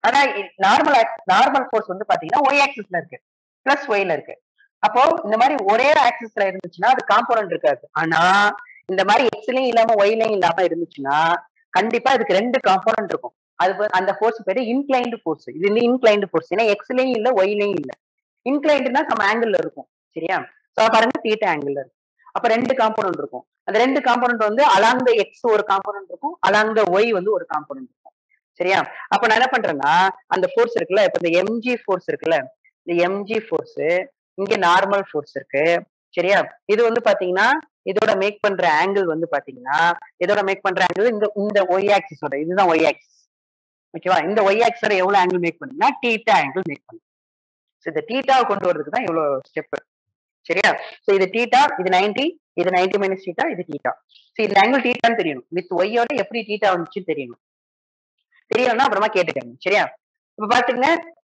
ஆனா நார்மல் நார்மல் ஃபோர்ஸ் வந்து பாத்தீங்கன்னா ஒய் ஆக்சிஸ்ல இருக்கு பிளஸ் ஒய்ல இருக்கு அப்போ இந்த மாதிரி ஒரே ஆக்சிஸ்ல இருந்துச்சுன்னா அது காம்போனன்ட் இருக்காது ஆனா இந்த மாதிரி எக்ஸ்லயும் இல்லாம ஒய்லயும் இல்லாம இருந்துச்சுன்னா கண்டிப்பா இதுக்கு ரெண்டு காம்போனன்ட் இருக்கும் அது வந்து- அந்த ஃபோர்ஸ் பேரு இன்க்ளைன்டு ஃபோர்ஸ் இது வந்து இன்க்ளைன்டு ஃபோர்ஸ் ஏன்னா எக்ஸ்லயும் இல்ல ஒய்லயும் இல்ல இன்க்ளைண்டுனா சம் ஆங்கிள் இருக்கும் சரியா சோ பாருங்க தீட்டா ஆங்கிள் இருக்கு அப்ப ரெண்டு காம்போனன்ட் இருக்கும் அந்த ரெண்டு காம்போனன்ட் வந்து அலாங் த எக்ஸ் ஒரு காம்போனன்ட் இருக்கும் அலாங் த ஒய் வந்து ஒரு காம்போனன்ட் இருக்கும் சரியா அப்ப நான் என்ன பண்றேன்னா அந்த ஃபோர்ஸ் இருக்குல்ல இப்ப இந்த எம்ஜி ஃபோர்ஸ் இருக்குல்ல இந்த எம்ஜி ஃபோர்ஸ் இங்க நார்மல் ஃபோர்ஸ் இருக்கு சரியா இது வந்து பாத்தீங்கன்னா இதோட மேக் பண்ற ஆங்கிள் வந்து பாத்தீங்கன்னா இதோட மேக் பண்ற ஆங்கிள் இந்த இந்த ஒய் ஆக்சிஸோட இதுதான் ஒய் ஆக்சிஸ் ஓகேவா இந்த ஒய் ஆக்சிஸோட எவ்வளவு ஆங்கிள் மேக் பண்ணுன்னா டீட்டா ஆங்கிள் மேக் பண்ணும் ஸோ இந்த டீட்டாவை கொண்டு வரதுக்கு தான் இவ்வளவு ஸ்டெப் சரியா ஸோ இது டீட்டா இது 90 இது 90 மைனஸ் டீட்டா இது டீட்டா ஸோ இந்த ஆங்கிள் டீட்டான்னு தெரியணும் வித் ஒய்யோட எப்படி டீட்டா வந்துச்சுன்னு தெரியணும் தெரியணும்னா அப்புறமா கேட்டுக்கங்க சரியா இப்ப பாத்துங்க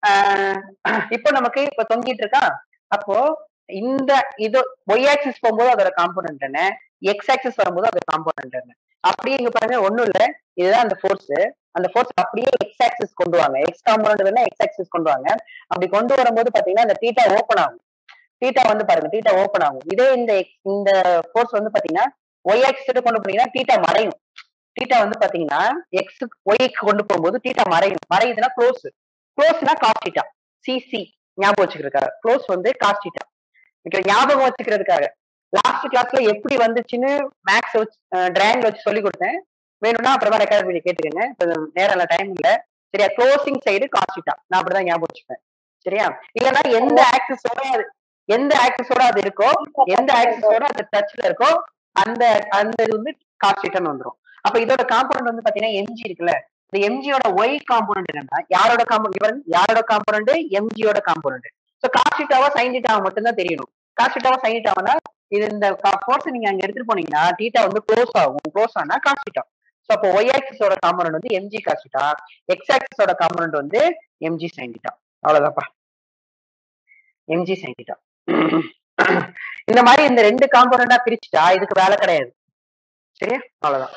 ஆஹ் இப்போ நமக்கு இப்ப தொங்கிட்டு இருக்கா அப்போ இந்த இது ஒய் ஆக்சிஸ் போகும்போது அதோட காம்போனன்ட் என்ன எக்ஸ் ஆக்சிஸ் வரும்போது அதோட காம்போனன்ட் என்ன அப்படியே இங்க பாருங்க ஒண்ணும் இல்ல இதுதான் அந்த ஃபோர்ஸ் அந்த ஃபோர்ஸ் அப்படியே எக்ஸ் ஆக்சிஸ் கொண்டு வாங்க எக்ஸ் காம்போனன்ட் வேணா எக்ஸ் ஆக்சிஸ் கொண்டு வாங்க அப்படி கொண்டு வரும்போது பாத்தீங்கன்னா அந்த டீட்டா ஓப்பன் ஆகும் டீட்டா வந்து பாருங்க டீட்டா ஓப்பன் ஆகும் இதே இந்த X- இந்த ஃபோர்ஸ் வந்து பாத்தீங்கன்னா ஒய் ஆக்சிஸ் கொண்டு போனீங்கன்னா டீட்டா மறையும் டீட்டா வந்து பாத்தீங்கன்னா எக்ஸ் ஒய்க்கு கொண்டு போகும்போது டீட்டா மறையும் மறையுதுன்னா க்ளோஸ் க்ளோஸ்னா காஸ் டீட்டா சிசி ஞாபகம் வச்சுக்கிறதுக்காக க்ளோஸ் வந்து காஸ் டீட்டா ஓகே ஞாபகம் வச்சுக்கிறதுக்காக லாஸ்ட் கிளாஸ்ல எப்படி வந்துச்சுன்னு மேக்ஸ் வச்சு டிராயிங் வச்சு சொல்லி கொடுத்தேன் வேணும்னா அப்புறமா ரெக்கார்ட் பண்ணி கேட்டுக்கோங்க இப்ப நேரம் இல்ல டைம் இல்ல சரியா க்ளோசிங் சைடு காஸ் டீட்டா நான் அப்படிதான் ஞாபகம் வச்சுப்பேன் சரியா இல்லைன்னா எந்த ஆக்சிஸோட அது எந்த ஆக்சிஸோட அது இருக்கோ எந்த ஆக்சிஸோட அது டச்ல இருக்கோ அந்த அந்த இது வந்து காஸ் டீட்டான்னு வந்துரும் அப்ப இதோட காம்போனன்ட் வந்து பாத்தீங்கன்னா எம்ஜி இருக்குல்ல இந்த எம்ஜியோட ஒய் காம்போனன்ட் என்னன்னா யாரோட காம்போனன்ட் யாரோட காம்போனன்ட் எம்ஜியோட காம்போனன்ட் சோ காஸ்டிட்டாவா சைன் டீட்டாவா மட்டும்தான் தெரியணும் காஸ்டிட்டாவா சைன் டீட்டாவானா இது இந்த ஃபோர்ஸ் நீங்க அங்க எடுத்துட்டு போனீங்கன்னா டீட்டா வந்து க்ளோஸ் ஆகும் க்ளோஸ் ஆனா காஸ்டிட்டா சோ அப்போ ஒய் ஆக்சிஸோட காம்போனன்ட் வந்து எம்ஜி காஸ்டிட்டா எக்ஸ் ஆக்சிஸோட காம்போனன்ட் வந்து எம்ஜி சைன் டீட்டா அவ்வளவுதான்ப்பா எம்ஜி சைன் டீட்டா இந்த மாதிரி இந்த ரெண்டு காம்போனண்டா பிரிச்சுட்டா இதுக்கு வேலை கிடையாது சரியா அவ்வளவுதான்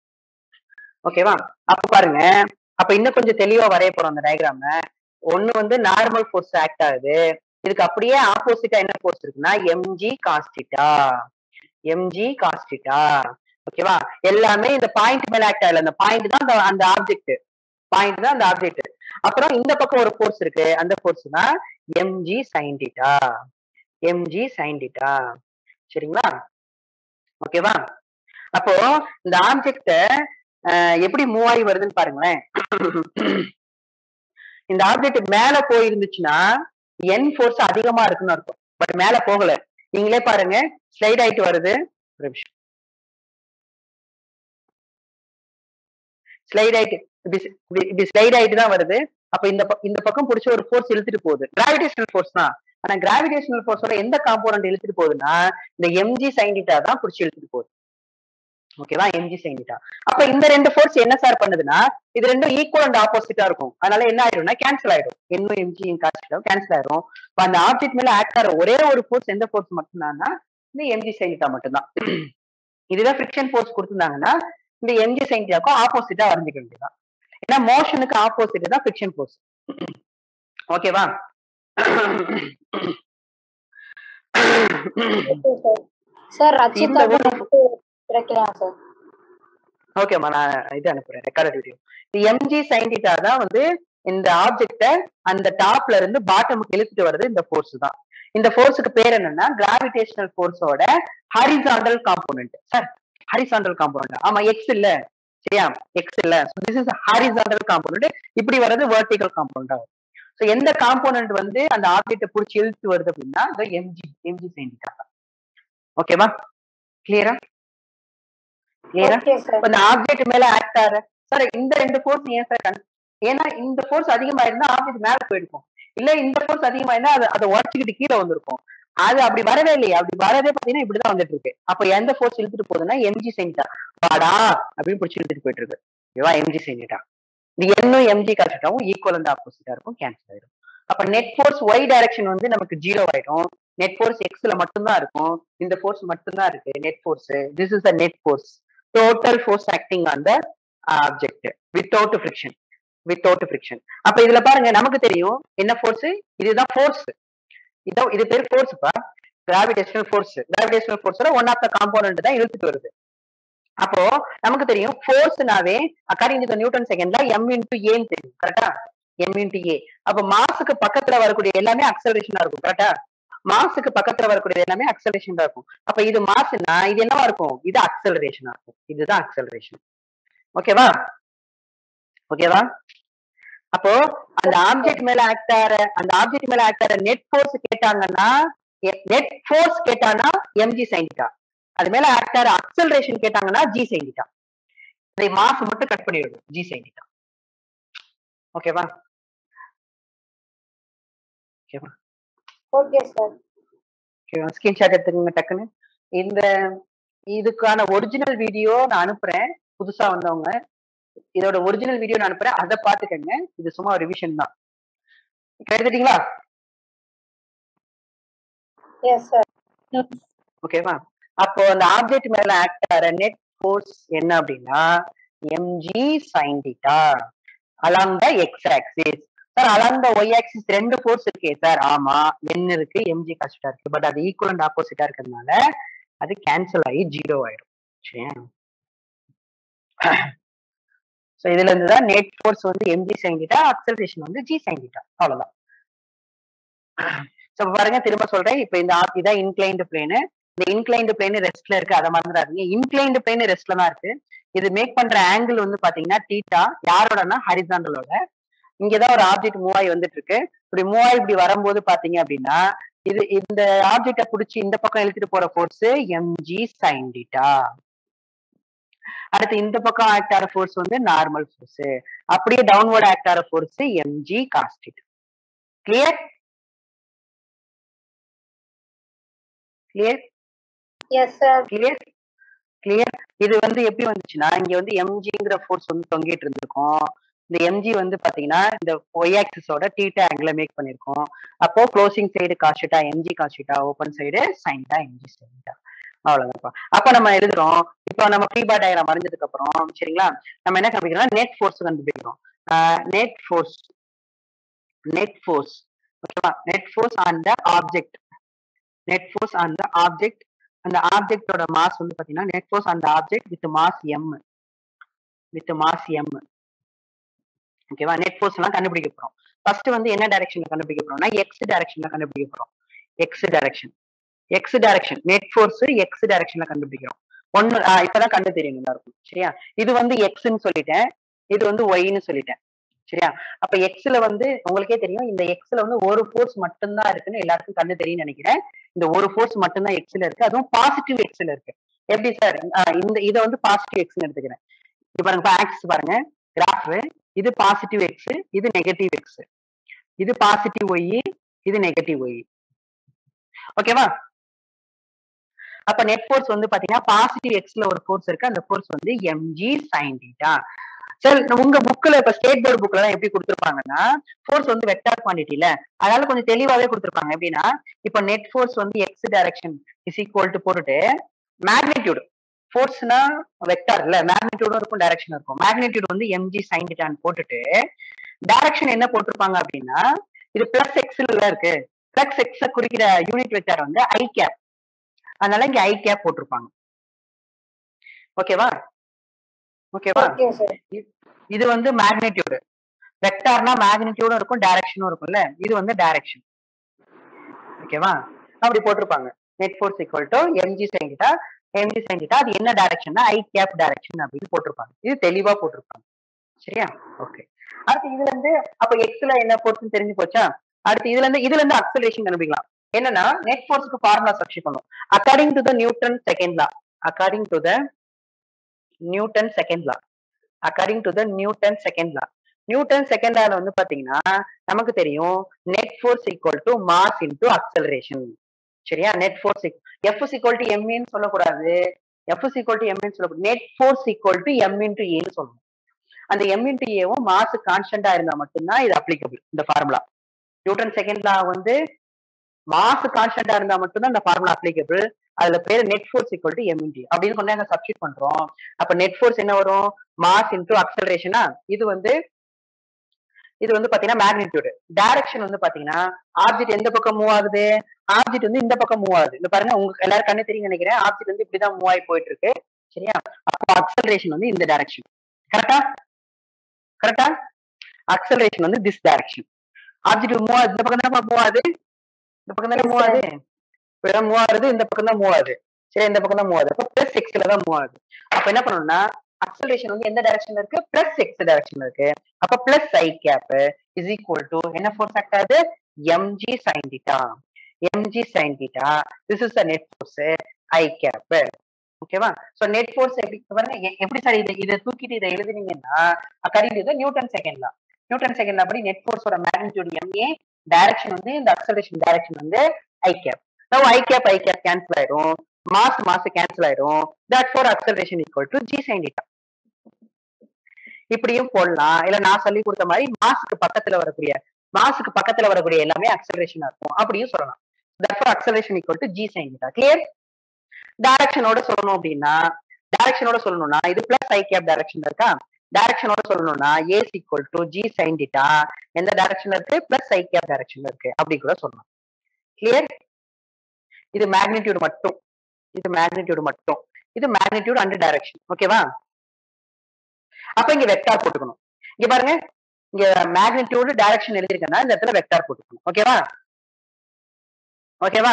ஓகேவா அப்ப பாருங்க அப்ப இன்னும் கொஞ்சம் தெளிவா வரைய போறோம் அந்த டயக்ராம ஒண்ணு வந்து நார்மல் ஃபோர்ஸ் ஆக்ட் ஆகுது இதுக்கு அப்படியே ஆப்போசிட்டா என்ன ஃபோர்ஸ் இருக்குன்னா எம்ஜி காஸ்டிட்டா எம்ஜி காஸ்டிட்டா ஓகேவா எல்லாமே இந்த பாயிண்ட் மேல ஆக்ட் ஆகல அந்த பாயிண்ட் தான் அந்த- அந்த ஆப்ஜெக்ட் பாயிண்ட் தான் அந்த ஆப்ஜெக்ட் அப்புறம் இந்த பக்கம் ஒரு ஃபோர்ஸ் இருக்கு அந்த ஃபோர்ஸ் தான் MG sine theta MG sine theta சரிங்களா ஓகேவா அப்போ இந்த ஆப்ஜெக்ட எப்படி மூவ் ஆகி வருதுன்னு பாருங்களேன் இந்த ஆப்ஜெக்ட் மேல போயிருந்துச்சுன்னா என் ஃபோர்ஸ் அதிகமா இருக்குன்னு அர்த்தம் பட் மேல போகல நீங்களே பாருங்க ஸ்லைட் ஆயிட்டு வருது ஒரு நிமிஷம் ஸ்லைட் ஆயிட்டு இப்படி இப்படி- இப்படி ஸ்லைட் ஆயிட்டு தான் வருது அப்ப இந்த ப- இந்த பக்கம் பிடிச்ச ஒரு ஃபோர்ஸ் இழுத்துட்டு போகுது கிராவிடேஷனல் ஃபோர்ஸ் தான் ஆனா கிராவிடேஷனல் ஃபோர்ஸோட எந்த காம்போனன்ட் இழுத்துட்டு போகுதுன்னா இந்த எம்ஜி சைன்டிட்டா தான் பிடிச்சி இழுத்துட்டு போகுது ஓகேவா எம்ஜி சைன்டிட்டா அப்ப இந்த ரெண்டு ஃபோர்ஸ் என்ன சார் பண்ணுதுன்னா இது ரெண்டும் ஈக்குவல் அண்ட் ஆப்போசிட்டா இருக்கும் அதனால என்ன ஆயிடும்னா கேன்சல் ஆயிடும் என்னும் எம்ஜி காஸ்டிலும் கேன்சல் ஆயிடும் இப்ப அந்த ஆப்ஜெக்ட் மேல ஆக்ட் ஆகிற ஒரே ஒரு ஃபோர்ஸ் எந்த ஃபோர்ஸ் மட்டும்தான்னா இந்த எம்ஜி சைன்டிட்டா மட்டும்தான் இதுவே ஃபிரிக்ஷன் ஃபோர்ஸ் கொடுத்திருந்தாங்கன்னா இந்த எம்ஜி சைன்டிட்டாக்கும் ஆப்போசிட்டா வரைஞ்சிக்க வேண்டியதுதான் ஏன்னா மோஷனுக்கு ஆப்போசிட் தான் ஃபிரிக்ஷன் ஃபோர்ஸ் ஓகேவா சார் ரச்சிதா இந்த ஒரு- கிடைக்கலாம் சார் ஓகேம்மா நான் இது அனுப்புறேன் ரெக்கார்ட் வீடியோ இந்த எம்ஜி சைன்டிட்டா தான் வந்து இந்த ஆப்ஜெக்ட அந்த டாப்ல இருந்து பாட்டமுக்கு இழுத்துட்டு வர்றது இந்த ஃபோர்ஸ் தான் இந்த ஃபோர்ஸுக்கு பேர் என்னன்னா கிராவிடேஷனல் ஃபோர்ஸோட horizontal component sir horizontal component ஆமா எக்ஸ் இல்ல சரியா எக்ஸ் இல்ல திஸ் இஸ் ஹரிசாண்டல் காம்போனன்ட் இப்படி வர்றது வெர்டிகல் காம்போனன்ட் ஆகும் ஸோ எந்த காம்போனன்ட் வந்து அந்த ஆப்ஜெக்ட புடிச்சு இழுத்து வருது அப்படின்னா எம்ஜி எம்ஜி சைன்டிட்டா ஓகேவா கிளியரா கிளியரா ஓகே சார் இப்ப இந்த ஆப்ஜெக்ட் மேல ஆக்ட் ஆற சார் இந்த ரெண்டு ஃபோர்ஸ் ஏன் சார் ஏன்னா இந்த ஃபோர்ஸ் அதிகமா இருந்தா ஆப்ஜெக்ட் மேல போயிருக்கும் இல்ல இந்த ஃபோர்ஸ் அதிகமா இருந்தா அது அதை உடச்சிக்கிட்டு கீழே வந்திருக்கும் அது அப்படி வரவே இல்லையே அப்படி வரதே பாத்தீங்கன்னா இப்படிதான் வந்துட்டு இருக்கு அப்ப எந்த ஃபோர்ஸ் இழுத்துட்டு போகுதுன்னா எம்ஜி செஞ்சிட்டா வாடா அப்படின்னு பிடிச்சி இழுத்துட்டு போயிட்டு இருக்கு ஓகேவா எம்ஜி செஞ்சிட்டா இந்த எண்ணும் எம்ஜி காட்சிட்டாவும் ஈக்குவல் அண்ட் ஆப்போசிட்டா இருக்கும் கேன்சல் ஆயிடும் அப்ப நெட் ஃபோர்ஸ் ஒய் டைரக்ஷன் வந்து நமக்கு ஜீரோ ஆயிடும் நெட் ஃபோர்ஸ் எக்ஸ்ல மட்டும்தான் இருக்கும் இந்த ஃபோர்ஸ் மட்டும்தான் இருக்கு net force this is the net force total force acting on the object without friction without friction அப்ப இதுல பாருங்க நமக்கு தெரியும் என்ன ஃபோர்ஸ் இதுதான் ஃபோர்ஸ் இதான் இது பேர் ஃபோர்ஸ்ப்பா கிராவிடேஷனல் ஃபோர்ஸ் கிராவிடேஷனல் ஃபோர்ஸோட ஒன் ஆஃப் த காம்போனன்ட் தான் இழுத்துட்டு வருது அப்போ நமக்கு தெரியும் ஃபோர்ஸ்னாவே அக்கார்டிங் டு நியூட்டன் செகண்ட்ல எம் இன்டு ஏன்னு தெரியும் கரெக்டா எம் இன்டு ஏ அப்ப மாசுக்கு பக்கத்துல வரக்கூடிய எல்லாமே அக்சலரேஷனா இருக்கும் கரெக்டா மாசுக்கு பக்கத்துல வரக்கூடிய எல்லாமே அக்சலரேஷன் தான் இருக்கும் அப்ப இது மாசுனா இது என்னவா இருக்கும் இது அக்சலரேஷனா இருக்கும் இதுதான் அக்சலரேஷன் ஓகேவா ஓகேவா அப்போ அந்த ஆப்ஜெக்ட் மேல ஆக்ட் ஆற அந்த ஆப்ஜெக்ட் மேல ஆக்ட் ஆற நெட் ஃபோர்ஸ் கேட்டாங்கன்னா நெட் ஃபோர்ஸ் கேட்டானா எம்ஜி சைன்டிட்டா அது மேல ஆக்ட் ஆற அக்சலரேஷன் கேட்டாங்கன்னா ஜி சைன்டிட்டா இதை மாசு மட்டும் கட் பண்ணிடுது ஜி சைன்டிட்டா ஓகேவா ஓகேவா ஓகே சார் ஓகேவா ஸ்கிரீன்ஷாட் எடுத்துக்கோங்க டக்குன்னு இந்த இதுக்கான ஒரிஜினல் வீடியோ நான் அனுப்புறேன் புதுசா வந்தவங்க இதோட ஒரிஜினல் வீடியோ நான் அனுப்புறேன் அதை பாத்துக்கங்க இது சும்மா ஒரு ரிவிஷன் தான் எடுத்துட்டீங்களா எஸ் சார் ஓகேவா அப்போ அந்த ஆப்ஜெக்ட் மேல ஆக்ட் ஆகிற நெட் ஃபோர்ஸ் என்ன அப்படின்னா MG sine theta along the X axis sir along the Y axis ரெண்டு ஃபோர்ஸ் இருக்கே சார் ஆமா என் இருக்கு எம்ஜி காஸ்டா இருக்கு பட் அது ஈக்குவல் அண்ட் ஆப்போசிட்டா இருக்கிறதுனால அது கேன்சல் ஆகி ஜீரோ ஆயிடும் சரியா ஸோ இதுல இருந்து தான் நெட் ஃபோர்ஸ் வந்து எம்ஜி சைன் தீட்டா அக்சலரேஷன் வந்து ஜி சைன் தீட்டா அவ்வளவுதான் ஸோ பாருங்க திரும்ப சொல்றேன் இப்போ இந்த ஆப் இதான் இன்க்ளைன்டு பிளேனு இந்த இன்க்ளைன்டு பிளேன் ரெஸ்ட்ல இருக்கு அதை மறந்துடாதீங்க இன்க்ளைன்டு பிளேன் ரெஸ்ட்ல தான் இருக்கு இது மேக் பண்ற ஆங்கிள் வந்து பாத்தீங்கன்னா டீட்டா யாரோடனா ஹரிசாண்டலோட இங்கதான் ஒரு ஆப்ஜெக்ட் மூவ் ஆகி வந்துட்டு இருக்கு இப்படி மூவ் ஆகி இப்படி வரும்போது பாத்தீங்க அப்படின்னா இது இந்த ஆப்ஜெக்ட புடிச்சு இந்த பக்கம் இழுத்துட்டு போற ஃபோர்ஸ் எம்ஜி சைன் டீட்டா அடுத்து இந்த பக்கம் ஆக்ட் ஆகிற ஃபோர்ஸ் வந்து நார்மல் ஃபோர்ஸ் அப்படியே டவுன்வர்ட் ஆக்ட் ஆகிற force MG cos theta clear clear yes sir clear clear இது வந்து எப்படி வந்துச்சுன்னா இங்க வந்து எம்ஜிங்கிற ஃபோர்ஸ் வந்து தொங்கிட்டு இருந்திருக்கும் இந்த எம்ஜி வந்து பாத்தீங்கன்னா இந்த ஒய் ஆக்சிஸோட டீட்டா ஆங்கிள் மேக் பண்ணிருக்கோம் அப்போ closing side cos theta MG cos theta open side sine theta MG sine theta அவ்வளவுதான்ப்பா அப்ப நம்ம எழுதுறோம் இப்போ நம்ம ஃப்ரீபா டயக்ராம் வரைஞ்சதுக்கு அப்புறம் சரிங்களா நம்ம என்ன கண்டுபிடிக்கிறோம் நெட் ஃபோர்ஸ் கண்டுபிடிக்கிறோம் நெட் ஃபோர்ஸ் நெட் ஃபோர்ஸ் ஓகேவா net force on the object net force on the object அந்த ஆப்ஜெக்டோட மாஸ் வந்து பாத்தீங்கன்னா நெட் ஃபோர்ஸ் அந்த object with mass M with mass M ஓகேவா நெட் ஃபோர்ஸ் எல்லாம் கண்டுபிடிக்க போறோம் ஃபர்ஸ்ட் வந்து என்ன டைரக்ஷன்ல கண்டுபிடிக்க போறோம்னா எக்ஸ் டைரக்ஷன்ல கண்டுபிடிக்க போறோம் X direction X direction net force X டைரக்ஷன்ல கண்டுபிடிக்கிறோம் ஒன்னு ஆஹ் இப்பதான் கண்டு தெரியும் எல்லாருக்கும் சரியா இது வந்து எக்ஸ்ன்னு சொல்லிட்டேன் இது வந்து ஒய்ன்னு சொல்லிட்டேன் சரியா அப்ப எக்ஸ்ல வந்து உங்களுக்கே தெரியும் இந்த எக்ஸ்ல வந்து ஒரு ஃபோர்ஸ் மட்டும்தான் இருக்குன்னு எல்லாருக்கும் கண்ணு தெரியும் நினைக்கிறேன் இந்த ஒரு ஃபோர்ஸ் மட்டும்தான் எக்ஸ்ல இருக்கு அதுவும் பாசிட்டிவ் எக்ஸ்ல இருக்கு எப்படி சார் இந்த இதை வந்து பாசிட்டிவ் எக்ஸ்னு எடுத்துக்கிறேன் இது பாருங்க ஆக்ஸ் பாருங்க கிராஃப் இது பாசிட்டிவ் எக்ஸ் இது நெகட்டிவ் எக்ஸ் இது பாசிட்டிவ் ஒய் இது நெகட்டிவ் ஒய் ஓகேவா அப்ப நெட் ஃபோர்ஸ் வந்து பாத்தீங்கன்னா பாசிட்டிவ் எக்ஸ்ல ஒரு ஃபோர்ஸ் இருக்கு அந்த ஃபோர்ஸ் வந்து எம்ஜி சைன் டீட்டா சார் உங்க புக்ல இப்ப ஸ்டேட் போர்டு புக்ல எல்லாம் எப்படி கொடுத்துருப்பாங்கன்னா ஃபோர்ஸ் வந்து வெக்டார் குவான்டிட்டில அதனால கொஞ்சம் தெளிவாவே கொடுத்துருப்பாங்க எப்படின்னா இப்ப நெட் ஃபோர்ஸ் வந்து X direction is equal to போட்டுட்டு மேக்னிடியூட் ஃபோர்ஸ்னா வெக்டார் இல்ல மேக்னிடியூடும் இருக்கும் டைரக்ஷன் இருக்கும் மேக்னிடியூட் வந்து எம்ஜி சைன் டிட்டான்னு போட்டுட்டு டைரக்ஷன் என்ன போட்டிருப்பாங்க அப்படின்னா இது பிளஸ் எக்ஸ்ல இருக்கு பிளஸ் எக்ஸ குறிக்கிற யூனிட் வெக்டார் வந்து ஐ கேப் அதனால இங்க ஐ கேப் போட்டிருப்பாங்க ஓகேவா ஓகேவா ஓகே சார் இது வந்து மேக்னிடியூடு வெக்டார்னா மேக்னிடியூடும் இருக்கும் டைரக்ஷனும் இருக்கும்ல இது வந்து டைரக்ஷன் ஓகேவா அப்படி போட்டிருப்பாங்க net force equal to MG sine theta MG sine theta அது என்ன டைரக்ஷன்னா ஐ கேப் டைரக்ஷன் அப்படின்னு போட்டிருப்பாங்க இது தெளிவா போட்டிருப்பாங்க சரியா ஓகே அடுத்து இதுல இருந்து அப்ப எக்ஸ்ல என்ன ஃபோர்ஸ் தெரிஞ்சு போச்சா அடுத்து இதுல இருந்து இதுல இருந்து அக்சலேஷன் கண்டுபிடிக்கலாம் என்னன்னா நெட் ஃபோர்ஸ்க்கு ஃபார்முலா சப்ஸ்டிட் பண்ணும் according to the Newton second law according to the Newton second law according to the Newton second law Newton second லால வந்து பாத்தீங்கன்னா நமக்கு தெரியும் net force equal to mass into acceleration சரியா net force F equal to எம்ஏன்னு சொல்லக்கூடாது F equal to எம்ஏன்னு சொல்லக்கூடாது net force equal to M into ஏன்னு சொல்லணும் அந்த எம் இன்டு ஏவும் மாஸ் கான்ஸ்டன்டா இருந்தா மட்டும்தான் இது அப்ளிகபிள் இந்த ஃபார்முலா நியூட்டன் செகண்ட் லா வந்து மாஸ் கான்ஸ்டன்டா இருந்தா மட்டும்தான் இந்த ஃபார்முலா அப்ளிகபிள் அதுல பேரு net force equal to M into அப்படின்னு கொண்டு நாங்க சப்ஸ்டிட் பண்றோம் அப்ப நெட் ஃபோர்ஸ் என்ன வரும் மாஸ் இன்டூ அக்சலரேஷனா இது வந்து இது வந்து பாத்தீங்கன்னா மேக்னிடியூடு டைரக்ஷன் வந்து பாத்தீங்கன்னா ஆப்ஜெக்ட் எந்த பக்கம் மூவ் ஆகுது ஆப்ஜெக்ட் வந்து இந்த பக்கம் மூவ் ஆகுது இந்த பாருங்க உங்களுக்கு எல்லாரும் கண்ணு தெரியும் நினைக்கிறேன் ஆப்ஜெக்ட் வந்து இப்படிதான் மூவ் ஆகி போயிட்டு இருக்கு சரியா அப்போ அக்சலரேஷன் வந்து இந்த டைரக்ஷன் கரெக்டா கரெக்டா அக்சலரேஷன் வந்து திஸ் டைரக்ஷன் ஆப்ஜெக்ட் மூவ் ஆகுது இந்த பக்கம் தான் மூவ் ஆகுது இந்த பக்கம் தானே Yes, மூவ் sir. ஆகுது இப்படிதான் மூவ் ஆகுது இந்த பக்கம் தான் மூவ் ஆகுது சரி இந்த பக்கம் தான் மூவ் ஆகுது அப்போ பிளஸ் எக்ஸ்ல தான் மூவ் ஆகுது அப்ப என்ன பண்ணணும்னா அக்சலரேஷன் வந்து எந்த டைரக்ஷன்ல இருக்கு பிளஸ் எக்ஸ் டைரக்ஷன்ல இருக்கு அப்ப plus I cap is equal to என்ன ஃபோர்ஸ் ஆக்ட் ஆகுது MG sine theta MG sine theta this is the net force I cap ஓகேவா சோ நெட் ஃபோர்ஸ் எப்படி பாருங்க எ- எப்படி சார் இதை இதை தூக்கிட்டு இதை எழுதுனீங்கன்னா அக்கார்டிங் இது நியூட்டன் செகண்ட் தான் நியூட்டன் செகண்ட் படி நெட் ஃபோர்ஸோட மேக்னிடியூட் எம்ஏ டைரக்ஷன் வந்து இந்த அக்சலரேஷன் டைரக்ஷன் வந்து ஐ கேப் நம்ம I cap I cap cancel ஆயிடும் மாஸ் மாஸ் கேன்சல் ஆயிடும் therefore acceleration equal to G sine theta இப்படியும் போடலாம் இல்ல நான் சொல்லி கொடுத்த மாதிரி மாஸுக்கு பக்கத்துல வரக்கூடிய மாஸுக்கு பக்கத்துல வரக்கூடிய எல்லாமே அக்சலரேஷனா இருக்கும் அப்படியும் சொல்லலாம் therefore acceleration equal to G sine theta clear டைரக்ஷனோட சொல்லணும் அப்படின்னா டைரக்ஷனோட சொல்லணும்னா இது பிளஸ் ஐ கேப் டைரக்ஷன் இருக்கா டைரக்ஷனோட சொல்லணும்னா A's equal to G sine theta எந்த டைரக்ஷன்ல இருக்கு பிளஸ் ஐ கேப் டைரக்ஷன்ல இருக்கு அப்படி கூட சொல்லலாம் கிளியர் இது மேக்னிடியூட் மட்டும் இது மேக்னிடியூட் மட்டும் இது மேக்னிடியூட் அண்ட் டைரக்ஷன் ஓகேவா அப்ப இங்க வெக்டார் போட்டுக்கணும் இங்க பாருங்க இங்க மேக்னிடியூட் டைரக்ஷன் எழுதிருக்கேன்னா இந்த இடத்துல வெக்டார் போட்டுக்கணும் ஓகேவா ஓகேவா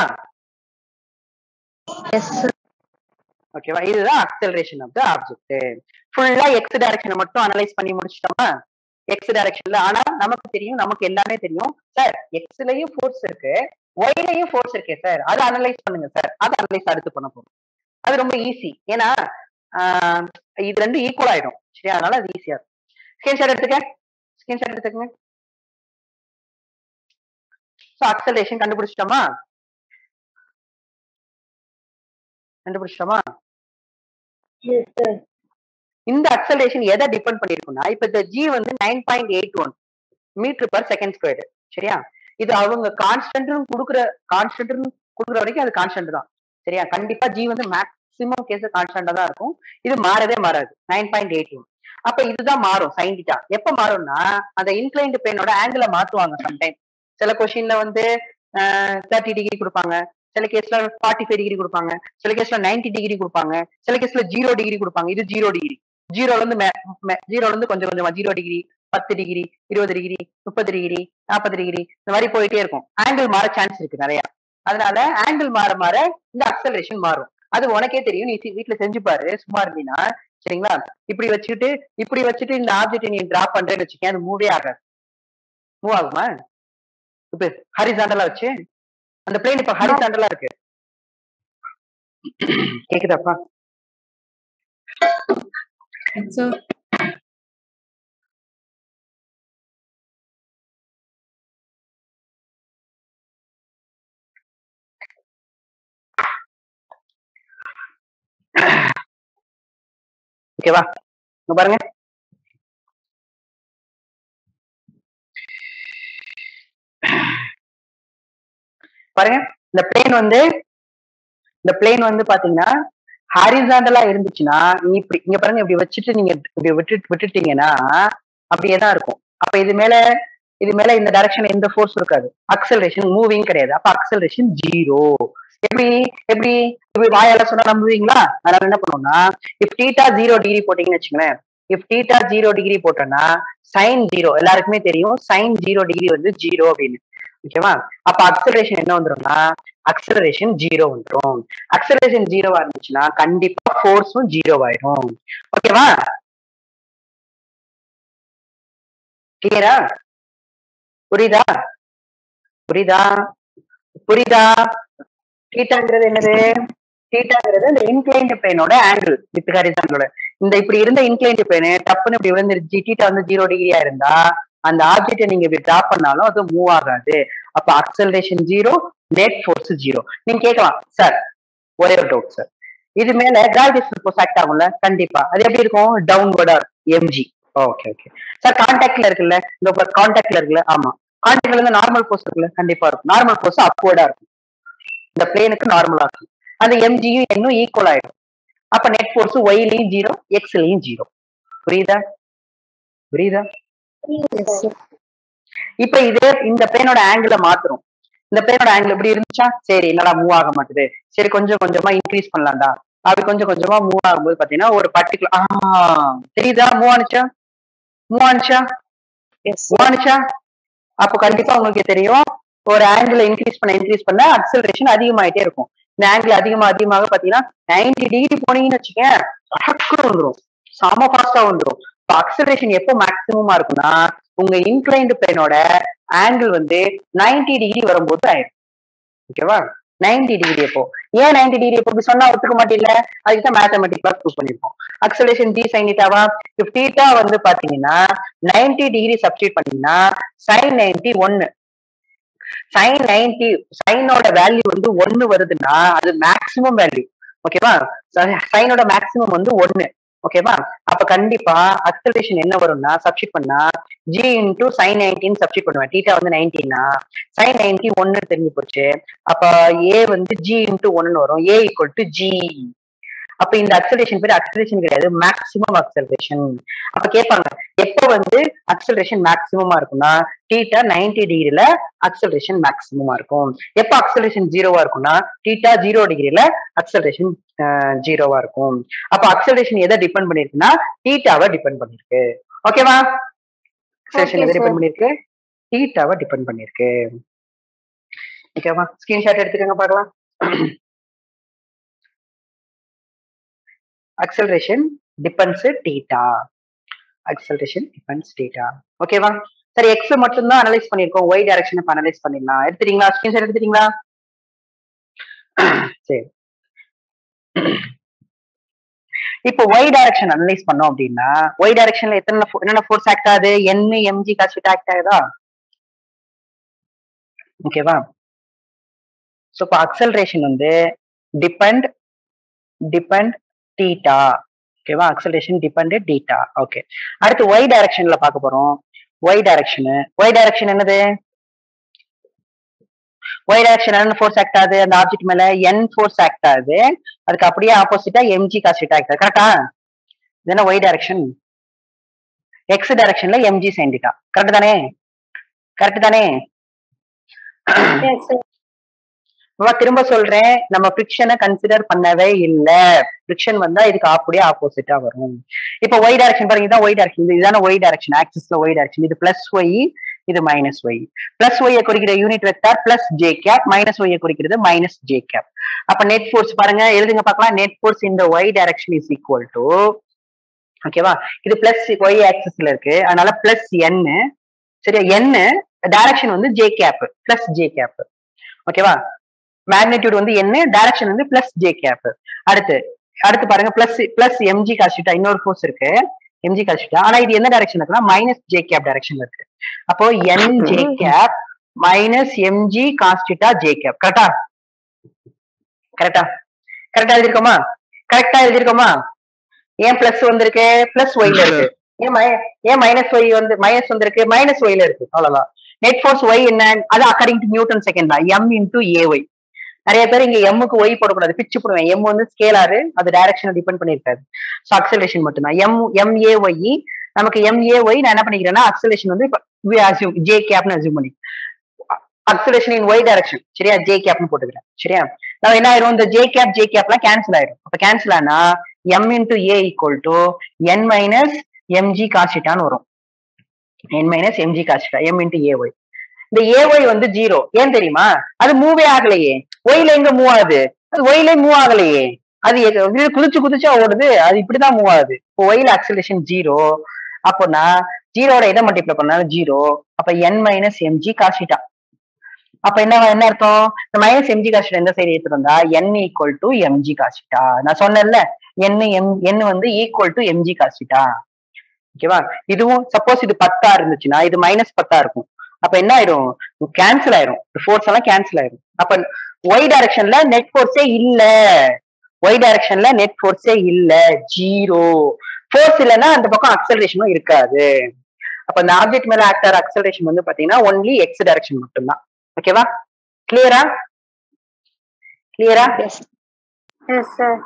எஸ் சார் ஓகேவா இதுதான் அக்சலரேஷன் ஆஃப் த ஆப்ஜெக்ட் ஃபுல்லா எக்ஸ் டைரக்ஷனை மட்டும் அனலைஸ் பண்ணி முடிச்சிட்டோமா எக்ஸ் டைரக்ஷன்ல ஆனா நமக்கு தெரியும் நமக்கு எல்லாமே தெரியும் சார் எக்ஸ்லயும் ஃபோர்ஸ் இருக்கு ஒய்லயும் ஃபோர்ஸ் இருக்கே சார் அதை அனலைஸ் பண்ணுங்க சார் அதை அனலைஸ் அடுத்து பண்ண போறோம் அது ரொம்ப ஈஸி ஏன்னா ஆஹ், இது ரெண்டும் ஈக்குவல் ஆயிடும் சரி அதனால அது ஈஸியா இருக்கும் ஸ்கிரீன்ஷாட் எடுத்துக்க ஸ்கிரீன்ஷாட் எடுத்துக்கங்க ஸோ அக்சலேஷன் கண்டுபிடிச்சிட்டோமா கண்டுபிடிச்சிட்டோமா எஸ் சார் இந்த அக்சலேஷன் எதை டிபெண்ட் பண்ணிருக்கும்னா இப்ப இந்த ஜி வந்து nine point eight one metre per second squared சரியா இது அவங்க கான்ஸ்டன்ட் கொடுக்குற கான்ஸ்டன்ட் கொடுக்குற வரைக்கும் அது கான்ஸ்டன்ட் தான் சரியா கண்டிப்பா ஜி வந்து மேக்ஸிமம் கேஸ் கான்ஸ்டன்டா தான் இருக்கும் இது மாறவே மாறாது நைன் பாயிண்ட் எயிட் ஒன் அப்ப இதுதான் மாறும் சைன் தீட்டா எப்ப மாறும்னா அந்த இன்க்ளைன்டு பெயினோட ஆங்கிள மாத்துவாங்க சம்டைம் சில கொஸ்டின்ல வந்து தேர்ட்டி டிகிரி கொடுப்பாங்க சில கேஸ்ல ஃபார்ட்டி ஃபைவ் டிகிரி கொடுப்பாங்க சில கேஸ்ல 90 டிகிரி கொடுப்பாங்க சில கேஸ்ல ஜீரோ டிகிரி கொடுப்பாங்க இது ஜீரோ டிகிரி ஜீரோல இருந்து ஜீரோல இருந்து கொஞ்சம் கொஞ்சமா ஜீரோ டிகிரி பத்து டிகிரி இருபது டிகிரி முப்பது டிகிரி நாற்பது டிகிரி இந்த மாதிரி போயிட்டே இருக்கும் ஆங்கிள் மாற சான்ஸ் இருக்கு நிறைய அதனால ஆங்கிள் மாற மாற இந்த அக்சலரேஷன் மாறும் அது உனக்கே தெரியும் நீ சி- வீட்ல செஞ்சு பாரு சும்மா இருந்தீங்கன்னா சரிங்களா இப்படி வச்சுட்டு இப்படி வச்சுட்டு இந்த ஆப்ஜெக்ட் நீ டிரா பண்றேன்னு வச்சுக்கேன் அது மூவே ஆகாது மூவ் ஆகுமா இப்ப ஹரிசாண்டலா வச்சு அந்த பிளேன் இப்ப ஹரிசாண்டலா இருக்கு கேக்குதாப்பா சார் ஓகேவா இங்க பாருங்க பாருங்க இந்த பிளேன் வந்து இந்த பிளேன் வந்து பாத்தீங்கன்னா ஹாரிசாண்டலா இருந்துச்சுன்னா நீ இப்படி இங்க பாருங்க இப்படி வச்சுட்டு நீங்க இப்படி விட்டு விட்டுட்டீங்கன்னா அப்படியே தான் இருக்கும் அப்ப இது மேல இது மேல இந்த டைரக்ஷன் எந்த ஃபோர்ஸ் இருக்காது அக்சலரேஷன் மூவிங் கிடையாது அப்ப அக்சலரேஷன் ஜீரோ எப்படி எப்படி இப்படி வாயால சொன்னா நம்புவீங்களா அதனால என்ன பண்ணுவோம்னா இஃப் டீட்டா ஜீரோ டிகிரி போட்டீங்கன்னு வச்சுங்களேன் இஃப் டீட்டா ஜீரோ டிகிரி போட்டோம்னா சைன் ஜீரோ எல்லாருக்குமே தெரியும் சைன் ஜீரோ டிகிரி வந்து ஜீரோ அப்படின்னு ஓகேவா அப்ப அக்சலரேஷன் என்ன வந்துரும்னா அக்சலரேஷன் ஜீரோ வந்துரும் அக்சலரேஷன் ஜீரோவா இருந்துச்சுன்னா கண்டிப்பா ஃபோர்ஸும் ஜீரோ ஆயிடும் ஓகேவா கிளியரா புரியுதா புரியுதா புரியுதா தீட்டாங்கிறது என்னது தீட்டாங்கிறது இந்த இன்க்ளைன்ட் பிளேனோட ஆங்கிள் வித் ஹரிசாண்டலோட இந்த இப்படி இருந்த இன்க்ளைன்ட் பிளேனு டப்புன்னு இப்படி விழுந்துருச்சு தீட்டா வந்து ஜீரோ டிகிரியா இருந்தா அந்த ஆப்ஜெக்டை நீங்க இப்படி டிராப் பண்ணாலும் அது மூவ் ஆகாது அப்ப acceleration zero net force zero நீங்க கேட்கலாம் சார் ஒரே ஒரு டவுட் சார் இது மேல கிராவிடேஷன் ஃபோர்ஸ் ஆக்ட் ஆகும்ல கண்டிப்பா அது எப்படி இருக்கும் டவுன்வர்டா எம்ஜி ஓகே ஓகே சார் கான்டாக்ட்ல இருக்குல்ல இந்த கான்டாக்ட்ல இருக்குல்ல ஆமா கான்டாக்ட்ல இருந்து நார்மல் ஃபோர்ஸ் இருக்குல்ல கண்டிப்பா இருக்கும் நார்மல் ஃபோர்ஸ் அப்வர்டா இருக்கும் இந்த பிளேனுக்கு நார்மலா இருக்கும் அந்த எம்ஜியும் இன்னும் ஈக்குவல் ஆயிடும் அப்ப நெட் ஃபோர்ஸ் ஒய்லயும் ஜீரோ எக்ஸ்லயும் ஜீரோ புரியுதா புரியுதா எஸ் சார் இப்ப இதே இந்த பிளேனோட ஆங்கிள மாத்துறோம் இந்த பிளேனோட ஆங்கிள் எப்படி இருந்துச்சா சரி என்னடா மூவ் ஆக மாட்டுது சரி கொஞ்சம் கொஞ்சமா இன்க்ரீஸ் பண்ணலாம்டா அப்படி கொஞ்சம் கொஞ்சமா மூவ் ஆகும்போது பாத்தீங்கன்னா ஒரு பர்டிகுலர் ஆஹ் தெரியுதா மூவ் ஆனிச்சா மூவ் ஆனிச்சா எஸ் மூவ் ஆனிச்சா அப்போ கண்டிப்பா உங்களுக்கு தெரியும் ஒரு ஆங்கிள் இன்க்ரீஸ் பண்ண இன்க்ரீஸ் பண்ண அக்சலரேஷன் அதிகமாயிட்டே இருக்கும் இந்த ஆங்கிள் அதிகமா அதிகமாக பாத்தீங்கன்னா 90 டிகிரி போனீங்கன்னு வச்சுக்கேன் டக்குனு வந்துரும் செம ஃபாஸ்டா வந்துரும் இப்போ அக்சலரேஷன் எப்போ மேக்சிமமா இருக்கும்னா உங்க இன்க்ளைன்டு பிளேனோட ஆங்கிள் வந்து 90 டிகிரி வரும்போது ஆயிடும் ஓகேவா 90 டிகிரி எப்போ ஏன் 90 டிகிரி எப்போ இப்படி சொன்னா ஒத்துக்க மாட்டீங்கல்ல அதுக்கு தான் மேத்தமெட்டிக்கலா ப்ரூவ் பண்ணிருக்கோம் அக்சலேஷன் டி சைன் டீட்டாவா இப்போ டீட்டா வந்து பாத்தீங்கன்னா 90 டிகிரி சப்ஸ்டியூட் பண்ணீங்கன்னா சைன் 90 ஒன்னு சைன் 90 சைனோட வேல்யூ வந்து ஒன்னு வருதுன்னா அது மேக்ஸிமம் வேல்யூ ஓகேவா சைனோட மேக்ஸிமம் வந்து ஒன்னு ஓகேவா அப்ப கண்டிப்பா அக்சலேஷன் என்ன வரும்னா சப்ஸ்டியூட் பண்ணா G into sine nineteen substitute பண்ணுவேன் டீட்டா வந்து நைன்டீன்னா சைன் நைன்டி ஒன்னு தெரிஞ்சு போச்சு அப்ப ஏ வந்து ஜி இன்டூ ஒன்னு வரும் ஏ ஈக்குவல் டு ஜி அப்ப இந்த அக்சலேஷன் பேர் அக்சலேஷன் கிடையாது மேக்ஸிமம் அக்சலரேஷன் அப்ப கேட்பாங்க எப்ப வந்து அக்சலரேஷன் மேக்ஸிமமா இருக்கும்னா டீட்டா 90 டிகிரில அக்சலரேஷன் மேக்ஸிமமா இருக்கும் எப்ப அக்சலரேஷன் ஜீரோவா இருக்கும்னா டீட்டா ஜீரோ டிகிரில அக்சலரேஷன் ஜீரோவா இருக்கும் அப்ப அக்சலரேஷன் எதை டிபெண்ட் பண்ணிருக்குன்னா டீட்டாவை டிபெண்ட் பண்ணிருக்கு ஓகேவா அக்சலரேஷன் Okay, எதை sir. டிபெண்ட் பண்ணிருக்கு டீட்டாவை டிபெண்ட் பண்ணிருக்கு ஓகேவா ஸ்கிரீன்ஷாட் எடுத்துக்கோங்க பார்க்கலாம் acceleration depends theta acceleration depends theta ஓகேவா சரி எக்ஸ் மட்டும் தான் அனலைஸ் பண்ணிருக்கோம் ஒய் டைரக்ஷன் இப்ப அனலைஸ் பண்ணிடலாம் எடுத்துட்டீங்களா ஸ்கிரீன்ஷாட் எடுத்துட்டீங்களா சரி இப்போ ஒய் டைரக்ஷன் அனலைஸ் பண்ணோம் அப்படின்னா ஒய் டைரக்ஷன்ல எத்தனை fo- என்னென்ன ஃபோர்ஸ் ஆக்ட் ஆகுது என் எம்ஜி காஸ்ட் ஆக்ட் ஆகுதா ஓகேவா ஸோ இப்போ அக்சலரேஷன் வந்து டிபெண்ட் டிபெண்ட் டீட்டா ஓகேவா அக்சலரேஷன் டிபெண்ட் டீட்டா ஓகே அடுத்து ஒய் டைரக்ஷன்ல பார்க்க போறோம் ஒய் டைரக்ஷன் ஒய் டைரக்ஷன் என்னது ஒய் டைரக்ஷன் என்ன ஃபோர்ஸ் ஆக்ட் ஆகுது அந்த ஆப்ஜெக்ட் மேல என் ஃபோர்ஸ் ஆக்ட் ஆகுது அதுக்கு அப்படியே ஆப்போசிட்டா எம்ஜி காஸ்ட் ஆக்ட் ஆகுது கரெக்டா இது என்ன ஒய் டைரக்ஷன் எக்ஸ் டைரக்ஷன்ல எம்ஜி சைன் டீட்டா கரெக்ட் தானே கரெக்ட் தானே எஸ் இப்ப திரும்ப சொல்றேன் நம்ம ஃபிரிக்ஷனை கன்சிடர் பண்ணவே இல்ல ஃபிரிக்ஷன் வந்தா இதுக்கு அப்படியே ஆப்போசிட்டா வரும் இப்ப ஒய் டைரக்ஷன் பாருங்க இதான் ஒய் டைரக்ஷன் இதுதான ஒய் டைரக்ஷன் ஆக்சிஸ்ல ஒய் டைரக்ஷன் இது பிளஸ் ஒய் இது மைனஸ் ஒய் பிளஸ் ஒய்யை குறிக்கிற unit vector plus J cap minus ஒய்யை குறிக்கிறது மைனஸ் ஜே கேப் அப்ப நெட் ஃபோர்ஸ் பாருங்க எழுதுங்க பார்க்கலாம் நெட் ஃபோர்ஸ் இந்த Y direction is equal to ஓகேவா இது பிளஸ் ஒய் ஆக்சிஸ்ல இருக்கு அதனால பிளஸ் என் சரியா என் டைரக்ஷன் வந்து J cap plus J cap ஓகேவா மேக்னிடியூட் வந்து என்ன டைரக்ஷன் வந்து பிளஸ் ஜே கேப் அடுத்து அடுத்து பாருங்க பிளஸ் பிளஸ் எம்ஜி காஸ்டிட்டா இன்னொரு ஃபோர்ஸ் இருக்கு எம்ஜி காஸ்டிட்டா ஆனா இது என்ன டைரக்ஷன் இருக்குன்னா மைனஸ் ஜே கேப் டைரக்ஷன் இருக்கு அப்போ N J cap minus MG cos theta J cap கரெக்டா கரெக்டா கரெக்டா எழுதிருக்கோமா கரெக்டா எழுதிருக்கோமா ஏன் பிளஸ் வந்திருக்கு பிளஸ் ஒய்ல இருக்கு ஏன் மை- ஏன் மைனஸ் ஒய் வந்து மைனஸ் வந்திருக்கு மைனஸ் ஒய்ல இருக்கு அவ்வளவுதான் நெட் ஃபோர்ஸ் ஒய் என்ன அது அக்கார்டிங் டு நியூட்டன் செகண்ட் தான் எம் இன்டூ ஏ ஒய் நிறைய பேர் இங்க எம்முக்கு ஒய் போடக்கூடாது பிச்சு போடுவேன் எம் வந்து ஸ்கேலாரு அது டைரக்ஷனை டிபெண்ட் பண்ணிருக்காது ஸோ அக்சலேஷன் மட்டும்தான் எம் எம் ஏ ஒய் நமக்கு எம் ஏ ஒய் நான் என்ன பண்ணிக்கிறேன்னா அக்சலேஷன் வந்து ஜே கேப்னு அசியூம் பண்ணி அக்சலேஷன் இன் ஒய் டைரக்ஷன் சரியா ஜே கேப்னு போட்டுக்கிறேன் சரியா நான் என்ன ஆயிரும் இந்த ஜே கேப் ஜே கேப்லாம் கேன்சல் ஆயிரும் அப்ப கேன்சல் ஆனா M into A equal to N minus MG காசிட்டான்னு வரும் N minus MG cos theta M into A Y இந்த ஏ ஒய் வந்து ஜீரோ ஏன் தெரியுமா அது மூவே ஆகலையே ஒய்ல எங்க மூவ் ஆகுது அது ஒய்ல மூவ் ஆகலையே அது எங்க- இது குதிச்சு குதிச்சா ஓடுது அது இப்படிதான் மூவ் ஆகுது இப்போ ஒய்ல அக்சலேஷன் ஜீரோ அப்போனா ஜீரோட எதை மல்டிப்ளை பண்ணாலும் ஜீரோ அப்ப என் மைனஸ் எம்ஜி காசிட்டா அப்ப என்ன என்ன அர்த்தம் இந்த மைனஸ் எம்ஜி காசிட்டா எந்த சைடு எடுத்துட்டு வந்தா N equal to MG cos theta நான் சொன்னேன்ல என் எம் என் வந்து ஈக்குவல் டு எம்ஜி காசிட்டா ஓகேவா இதுவும் சப்போஸ் இது பத்தா இருந்துச்சுன்னா இது மைனஸ் பத்தா இருக்கும் அப்ப என்ன ஆயிரும் கேன்சல் ஆயிரும் ஃபோர்ஸ் எல்லாம் கேன்சல் ஆயிரும் அப்ப ஒய் டைரக்ஷன்ல நெட் ஃபோர்ஸே இல்ல ஒய் டைரக்ஷன்ல நெட் ஃபோர்ஸே இல்ல ஜீரோ ஃபோர்ஸ் இல்லைன்னா அந்த பக்கம் அக்சலரேஷனும் இருக்காது அப்ப அந்த ஆப்ஜெக்ட் மேல ஆக்டர் அக்சலரேஷன் வந்து பாத்தீங்கன்னா ஒன்லி எக்ஸ் டைரக்ஷன் மட்டும்தான் ஓகேவா கிளியரா கிளியரா எஸ் எஸ் சார்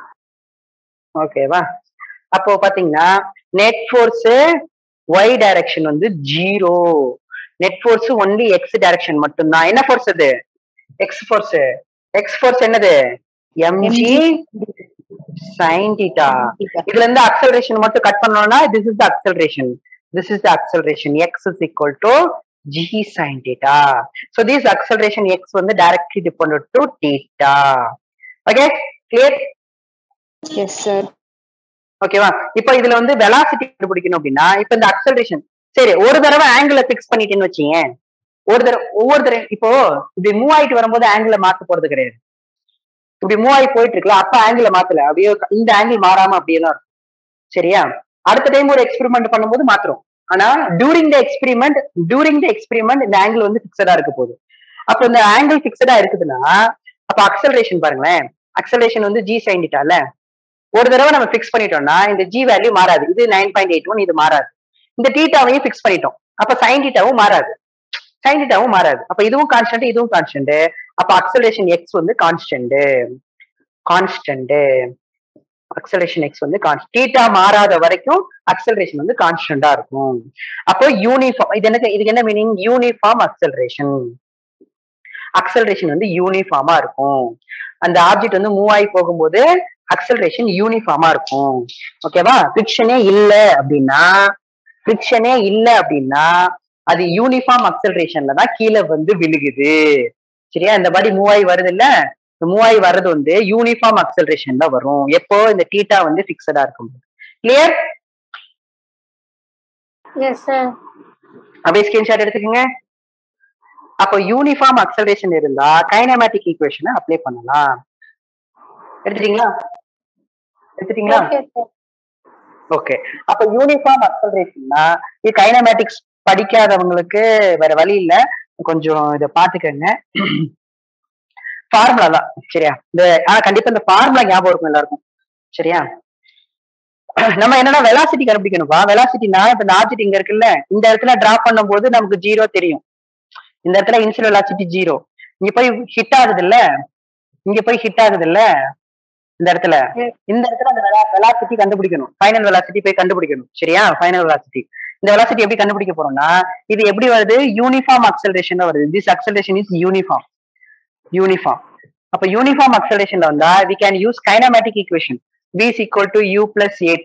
ஓகேவா அப்போ பாத்தீங்கன்னா நெட் ஃபோர்ஸ் ஒய் டைரக்ஷன் வந்து zero net force only x direction மட்டும்தான் என்ன ஃபோர்ஸ் அது எக்ஸ் ஃபோர்ஸ் எக்ஸ் ஃபோர்ஸ் என்னது எம்ஜி சைன் தீட்டா இதுல இருந்து அக்சலரேஷன் மட்டும் கட் பண்ணோம்னா this is the acceleration this is the acceleration x is equal to G sine theta so this acceleration x வந்து directly depend to theta okay clear yes sir ஓகேவா இப்போ இதுல வந்து velocity கண்டுபிடிக்கணும் அப்படின்னா இப்போ இந்த அக்சலரேஷன் சரி ஒரு தடவை ஆங்கிள பிக்ஸ் பண்ணிட்டேன்னு வச்சீங்க ஒரு தடவை ஒவ்வொரு தடவை இப்போ இப்படி மூவ் ஆயிட்டு வரும்போது ஆங்கிள மாத்த போறது கிடையாது இப்படி மூவ் ஆகி போயிட்டு இருக்குல்ல அப்ப ஆங்கிள மாத்தல அப்படியே இந்த ஆங்கிள் மாறாம அப்படியே தான் இருக்கும் சரியா அடுத்த டைம் ஒரு எக்ஸ்பெரிமெண்ட் பண்ணும்போது மாத்துறோம் ஆனா during the experiment during the experiment இந்த ஆங்கிள் வந்து பிக்சடா இருக்க போகுது அப்போ இந்த ஆங்கிள் பிக்சடா இருக்குதுன்னா அப்ப அக்சலரேஷன் பாருங்களேன் அக்சலரேஷன் வந்து ஜி சைன்டிட்டால ஒரு தடவை நம்ம பிக்ஸ் பண்ணிட்டோம்னா இந்த ஜி வேல்யூ மாறாது இது நைன் பாயிண்ட் எயிட் ஒன் இது மாறாது இந்த டீட்டாவையும் பிக்ஸ் பண்ணிட்டோம் அப்ப சைன் டீட்டாவும் மாறாது சைன் டீட்டாவும் மாறாது அப்ப இதுவும் கான்ஸ்டன்ட் இதுவும் கான்ஸ்டன்ட் அப்ப அக்சலரேஷன் எக்ஸ் வந்து கான்ஸ்டன்ட் கான்ஸ்டன்ட் அக்சலரேஷன் எக்ஸ் வந்து டீட்டா மாறாத வரைக்கும் அக்சலரேஷன் வந்து கான்ஸ்டன்டா இருக்கும் அப்போ யூனிஃபார்ம் இது என்ன இதுக்கு என்ன மீனிங் யூனிஃபார்ம் அக்சலரேஷன் அக்சலரேஷன் வந்து யூனிஃபார்மா இருக்கும் அந்த ஆப்ஜெக்ட் வந்து மூவ் ஆகி போகும்போது அக்சலரேஷன் யூனிஃபார்மா இருக்கும் ஓகேவா ஃபிரிக்ஷனே இல்ல அப்படின்னா ஃபிரிக்ஷனே இல்ல அப்படின்னா அது யூனிஃபார்ம் அக்சலரேஷன்ல தான் கீழே வந்து விழுகுது சரியா இந்த மாதிரி மூவ் ஆகி வருது இல்ல இந்த மூவ் ஆகி வர்றது வந்து யூனிஃபார்ம் அக்சலரேஷன்ல வரும் எப்போ இந்த டீட்டா வந்து பிக்சடா இருக்கும் கிளியர் எஸ் சார் அப்படியே ஸ்கிரீன்ஷாட் எடுத்துக்கோங்க அப்போ யூனிஃபார்ம் அக்சலரேஷன் இருந்தா கைனமேட்டிக் ஈக்குவேஷனை அப்ளை பண்ணலாம் எடுத்துட்டீங்களா எடுத்துட்டீங்களா ஓகே சார் ஓகே அப்ப யூனிஃபார்ம் அக்சலரேஷன்னா இது கைனமேட்டிக்ஸ் படிக்காதவங்களுக்கு வேற வழி இல்ல கொஞ்சம் இத பாத்துக்கங்க ஃபார்முலா தான் சரியா இந்த ஆனா கண்டிப்பா இந்த ஃபார்முலா ஞாபகம் இருக்கும் எல்லாருக்கும் சரியா நம்ம என்னன்னா வெலாசிட்டி கண்டுபிடிக்கணும்பா வெலாசிட்டினா இப்ப இந்த ஆப்ஜெக்ட் இங்க இருக்குல்ல இந்த இடத்துல டிராப் பண்ணும்போது நமக்கு ஜீரோ தெரியும் இந்த இடத்துல இன்சியல் வெலாசிட்டி ஜீரோ இங்க போய் ஹிட் ஆகுது இல்ல இங்க போய் ஹிட் ஆகுது இல்ல இந்த இடத்துல இந்த இடத்துல அந்த வெலாசிட்டி கண்டுபிடிக்கணும் ஃபைனல் வெலாசிட்டி போய் கண்டுபிடிக்கணும் சரியா ஃபைனல் வெலாசிட்டி இந்த வெலாசிட்டி எப்படி கண்டுபிடிக்க போறோம்னா இது எப்படி வருது யூனிஃபார்ம் அக்சலரேஷன் வருது this acceleration is uniform uniform அப்ப யூனிஃபார்ம் அக்சலரேஷன்ல வந்தா we can use kinematic equation v is equal to u plus at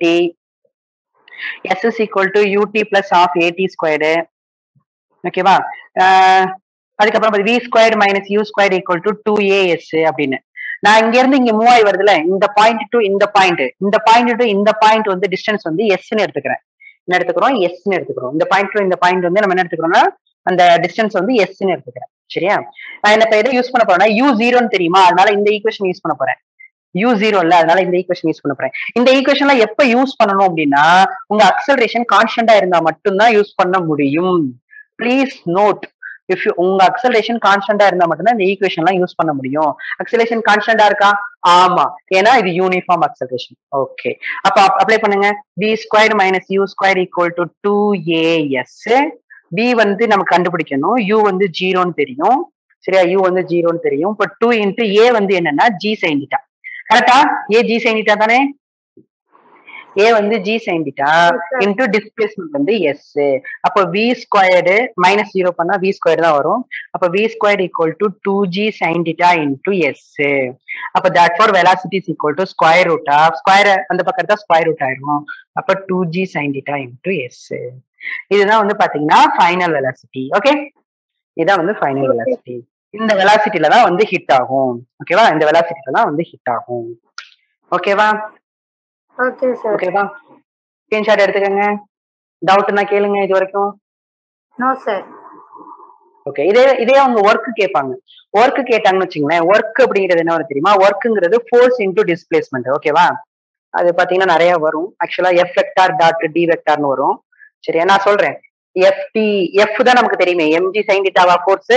s is equal to ut plus half at squared ஓகேவா அதுக்கப்புறம் v squared minus u squared equal to two a s அப்படின்னு நான் இங்க இருந்து இங்க move ஆகி வருதுல இந்த பாயிண்ட் டு இந்த பாயிண்ட் இந்த பாயிண்ட் டு இந்த பாயிண்ட் வந்து டிஸ்டன்ஸ் வந்து எஸ்ன்னு எடுத்துக்கிறேன் என்ன எடுத்துக்கிறோம் எஸ்ன்னு எடுத்துக்கிறோம் இந்த பாயிண்ட் டு இந்த பாயிண்ட் வந்து நம்ம என்ன எடுத்துக்கிறோம்னா அந்த டிஸ்டன்ஸ் வந்து எஸ்ன்னு எடுத்துக்கிறேன் சரியா நான் என்ன இப்ப எதை யூஸ் பண்ண போறேன்னா யூ ஜீரோன்னு தெரியுமா அதனால இந்த ஈக்குவேஷன் யூஸ் பண்ண போறேன் யூ ஜீரோ இல்ல அதனால இந்த ஈக்குவேஷன் யூஸ் பண்ண போறேன் இந்த ஈக்குவேஷன்ல எப்ப யூஸ் பண்ணணும் அப்படின்னா உங்க அக்சலரேஷன் கான்ஸ்டன்டா இருந்தா மட்டும்தான் யூஸ் பண்ண முடியும் ப்ளீஸ் நோட் இஃப் உங்க அக்சலரேஷன் கான்ஸ்டன்டா இருந்தா மட்டும்தான் இந்த ஈக்குவேஷன் எல்லாம் யூஸ் பண்ண முடியும் அக்சலேஷன் கான்ஸ்டன்டா இருக்கா ஆமா ஏன்னா இது யூனிஃபார்ம் அக்சலரேஷன் ஓகே அப்ப அப்ளை பண்ணுங்க v square minus u square equal to two a s v வந்து நமக்கு கண்டுபிடிக்கணும் யூ வந்து ஜீரோன்னு தெரியும் சரியா யூ வந்து ஜீரோன்னு தெரியும் இப்போ டூ இன்ட்டு ஏ வந்து என்னன்னா ஜி சைன்டிட்டா கரெக்டா ஏ ஜி சைன்டிட்டா தானே ஏ வந்து ஜி சைன்டிட்டா இன்டூ டிஸ்பிளேஸ்மெண்ட் வந்து எஸ் அப்போ வி ஸ்கொயர்டு மைனஸ் ஜீரோ பண்ணா வி ஸ்கொயர் தான் வரும் அப்போ v square equal to two g sine theta into s அப்போ that for velocity is equal to square root of square அந்த பக்கம் தான் ஸ்கொயர் ரூட் ஆயிரும் அப்போ two g sine theta into s இதுதான் வந்து பாத்தீங்கன்னா ஃபைனல் வெலாசிட்டி ஓகே இதுதான் வந்து ஃபைனல் வெலாசிட்டி இந்த வெலாசிட்டில தான் வந்து ஹிட் ஆகும் ஓகேவா இந்த வெலாசிட்டில தான் வந்து ஹிட் ஆகும் ஓகேவா ஓகே சார் ஓகேவா ஸ்கிரீன்ஷாட் எடுத்துக்கோங்க டவுட்னா கேளுங்க இது வரைக்கும் நோ சார் ஓகே இதே இதே அவங்க ஒர்க் கேட்பாங்க ஒர்க் கேட்டாங்கன்னு வச்சுங்களேன் ஒர்க் அப்படிங்கிறது என்ன வரும் தெரியுமா ஒர்க்குங்கிறது ஃபோர்ஸ் இன்டூ டிஸ்பிளேஸ்மெண்ட் ஓகேவா அது பாத்தீங்கன்னா நிறைய வரும் ஆக்சுவலா எஃப் வெக்டார் டாட் டி வெக்டார்னு வரும் சரியா நான் சொல்றேன் எஃப் டி எஃப் தான் நமக்கு தெரியுமே எம்ஜி சைன் டிட்டாவா ஃபோர்ஸ்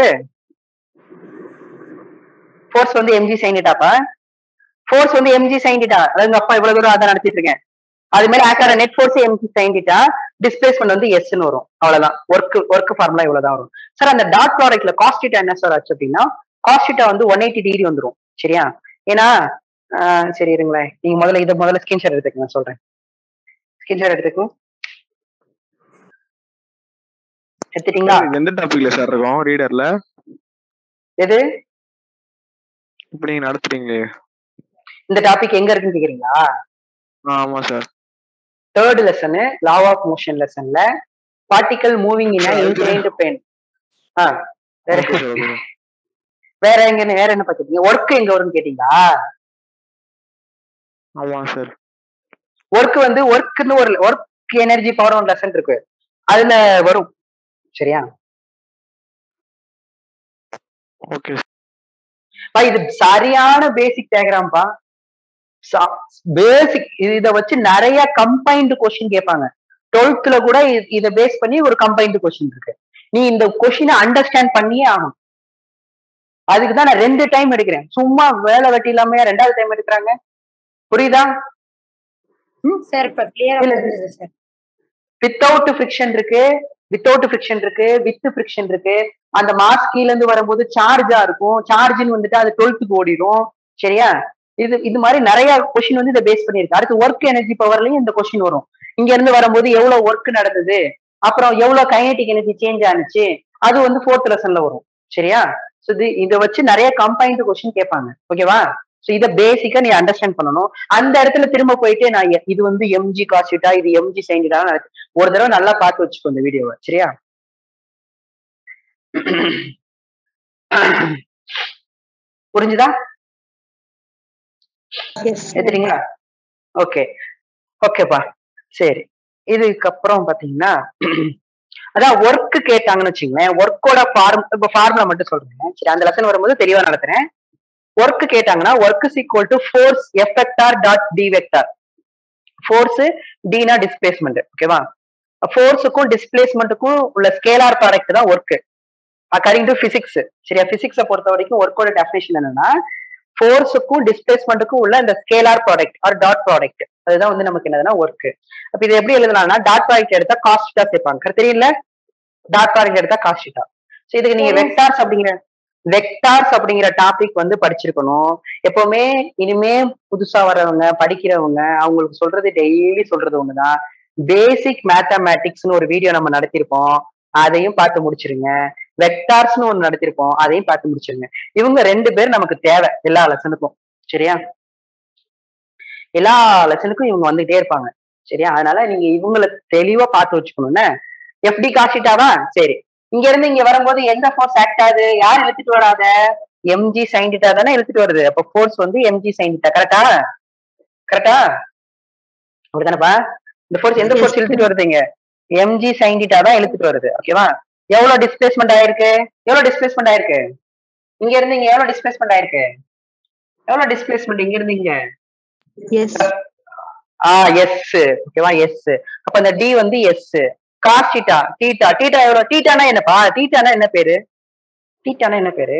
ஃபோர்ஸ் வந்து எம்ஜி சைன் டிட்டாப்பா ஃபோர்ஸ் வந்து எம்ஜி சைன் டிட்டா அதாவது எங்க அப்பா இவ்வளவு தூரம் அதான் நடத்திட்டு இருக்கேன் அது மாதிரி ஆக்கார net force mg sine theta displacement வந்து எஸ்ன்னு வரும் அவ்வளவுதான் ஒர்க் ஒர்க் ஃபார்முலா இவ்வளவுதான் வரும் சார் அந்த டாட் ப்ராடக்ட்ல காஸ்டிட்டா என்ன சார் ஆச்சு அப்படின்னா காஸ்டிட்டா வந்து ஒன் எயிட்டி டிகிரி வந்துரும் சரியா ஏன்னா ஆஹ் சரி இருங்களேன் நீங்க முதல்ல இதை முதல்ல ஸ்கிரீன்ஷாட் எடுத்துக்கங்க நான் சொல்றேன் ஸ்கிரீன்ஷாட் எடுத்துக்கும் எடுத்துட்டீங்களா இது எந்த டாபிக்ல சார் இருக்கும் ரீடர்ல எது இப்ப நீங்க நடத்துறீங்களே இந்த டாபிக் எங்க இருக்குன்னு கேக்குறீங்களா ஆ, ஆமா sir third lesson law of motion லெசன்ல பார்ட்டிகல் மூவிங் இன் Sir, அது- இன்க்ளைன்டு பென் ஆ வேற ஓகே சார் ஓகே வேற எங்க வேற என்ன பாத்துக்கீங்க ஒர்க் எங்க வரும்னு கேட்டீங்களா ஆமா சார் ஒர்க் வந்து ஒர்க்னு ஒரு work energy power one lesson இருக்கு அதுல வரும் சரியா ஓகே பா இது சரியான பேசிக் டயக்ராம்பா பேசிக் இத வச்சு நிறைய கம்பைன்டு கொஸ்டின் கேட்பாங்க டுவெல்த்ல கூட இ- இத பேஸ் பண்ணி ஒரு கம்பைன்டு கொஸ்டின் இருக்கு நீ இந்த கொஸ்டினை அண்டர்ஸ்டாண்ட் பண்ணியே ஆகணும் அதுக்கு தான் நான் ரெண்டு டைம் எடுக்கிறேன் சும்மா வேலை வெட்டி இல்லாம ரெண்டாவது டைம் எடுக்கிறாங்க புரியுதா சார் இப்ப கிளியரா இல்ல. புரியுது சார் வித்தவுட் ஃபிரிக்ஷன் இருக்கு வித்தவுட் ஃபிரிக்ஷன் இருக்கு வித் ஃபிரிக்ஷன் இருக்கு அந்த மாஸ் கீழ இருந்து வரும்போது சார்ஜா இருக்கும் சார்ஜ்னு வந்துட்டு அது டுவெல்த்துக்கு ஓடிடும் சரியா இது இது மாதிரி நிறைய கொஸ்டின் வந்து இதை பேஸ் பண்ணியிருக்கு அடுத்து ஒர்க் எனர்ஜி பவர்லயும் இந்த கொஸ்டின் வரும் இங்க இருந்து வரும்போது எவ்வளவு ஒர்க் நடந்தது அப்புறம் எவ்வளவு கைனடிக் எனர்ஜி சேஞ்ச் ஆனிச்சு அது வந்து ஃபோர்த் லெசன்ல வரும் சரியா ஸோ இது இதை வச்சு நிறைய கம்பைன்டு கொஸ்டின் கேட்பாங்க ஓகேவா ஸோ இதை பேசிக்கா நீ அண்டர்ஸ்டாண்ட் பண்ணணும் அந்த இடத்துல திரும்ப போயிட்டு நான் எ- இது வந்து எம்ஜி காஸ்டிட்டா இது எம்ஜி சைன்டா ஒரு தடவை நல்லா பார்த்து வச்சுக்கோ இந்த வீடியோவை சரியா புரிஞ்சுதா எடுத்துட்டீங்களா ஓகே ஓகேப்பா சரி இதுக்கப்புறம் பாத்தீங்கன்னா அதான் ஒர்க் கேட்டாங்கன்னு வச்சுங்களேன் ஒர்க்கோட ஃபார்ம் இப்ப ஃபார்முலா மட்டும் சொல்றேன் சரி அந்த லெசன் வரும்போது தெளிவா நடத்துறேன் ஒர்க் கேட்டாங்கன்னா work is equal to force f vector dot d vector force டினா டிஸ்பிளேஸ்மெண்ட் ஓகேவா ஃபோர்ஸுக்கும் டிஸ்பிளேஸ்மெண்ட்டுக்கும் உள்ள ஸ்கேலார் ப்ராடக்ட் தான் ஒர்க் அக்கார்டிங் டு பிசிக்ஸ் சரியா பிசிக்ஸை பொறுத்த வரைக்கும் ஒர்க்கோட டெஃபினேஷன் என்னன்னா ஃபோர்ஸுக்கும் டிஸ்பிளேஸ்மெண்ட்டுக்கும் உள்ள இந்த scalar product or dot product அதுதான் வந்து நமக்கு என்னதுன்னா ஒர்க் அப்ப இது எப்படி எழுதலாம்னா டாட் ப்ராடக்ட் எடுத்தா காஸ்டா சேர்ப்பாங்க correct தெரியல டாட் ப்ராடக்ட் எடுத்தா காஸ்டா ஸோ இதுக்கு நீங்க சரி. வெக்டார்ஸ் அப்படிங்கிற வெக்டார்ஸ் அப்படிங்கிற டாபிக் வந்து படிச்சிருக்கணும் எப்பவுமே இனிமே புதுசா வர்றவங்க படிக்கிறவங்க அவங்களுக்கு சொல்றது டெய்லி சொல்றது ஒண்ணுதான் பேசிக் மேத்தமேட்டிக்ஸ்னு ஒரு வீடியோ நம்ம நடத்திருப்போம் அதையும் பார்த்து முடிச்சிருங்க வெக்டார்ஸ்னு ஒண்ணு நடத்திருப்போம் அதையும் பார்த்து முடிச்சிருங்க இவங்க ரெண்டு பேர் நமக்கு தேவை எல்லா லெசனுக்கும் சரியா எல்லா லெசனுக்கும் இவங்க வந்துகிட்டே இருப்பாங்க சரியா அதனால நீங்க இவங்களை தெளிவா பார்த்து வச்சுக்கணும்னு எஃப்டி காஷிட்டாவா சரி இங்க இருந்து இங்க வரும்போது எந்த ஃபோர்ஸ் ஆக்ட் ஆகுது யார் இழுத்துட்டு வராத எம்ஜி சைன்டிட்டா தானே இழுத்துட்டு வருது அப்ப ஃபோர்ஸ் வந்து எம்ஜி சைன்டிட்டா கரெக்டா கரெக்டா அப்படிதானப்பா இந்த ஃபோர்ஸ் எந்த ஃபோர்ஸ் இழுத்துட்டு வருதுங்க எம்ஜி சைன்டிட்டா தான் இழுத்துட்டு வருது ஓகேவா எவ்வளவு டிஸ்பிளேஸ்மெண்ட் ஆயிருக்கு எவ்வளவு டிஸ்பிளேஸ்மெண்ட் ஆயிருக்கு இங்க இருந்து இங்க எவ்வளவு டிஸ்பிளேஸ்மெண்ட் ஆயிருக்கு எவ்வளவு டிஸ்பிளேஸ்மெண்ட் இங்க இருந்து இங்க எஸ் ஆ எஸ் ஓகேவா எஸ் அப்ப இந்த டி வந்து s cos theta theta theta எவ்வளவு டீட்டானா என்னப்பா டீட்டானா என்ன பேரு டீட்டானா என்ன பேரு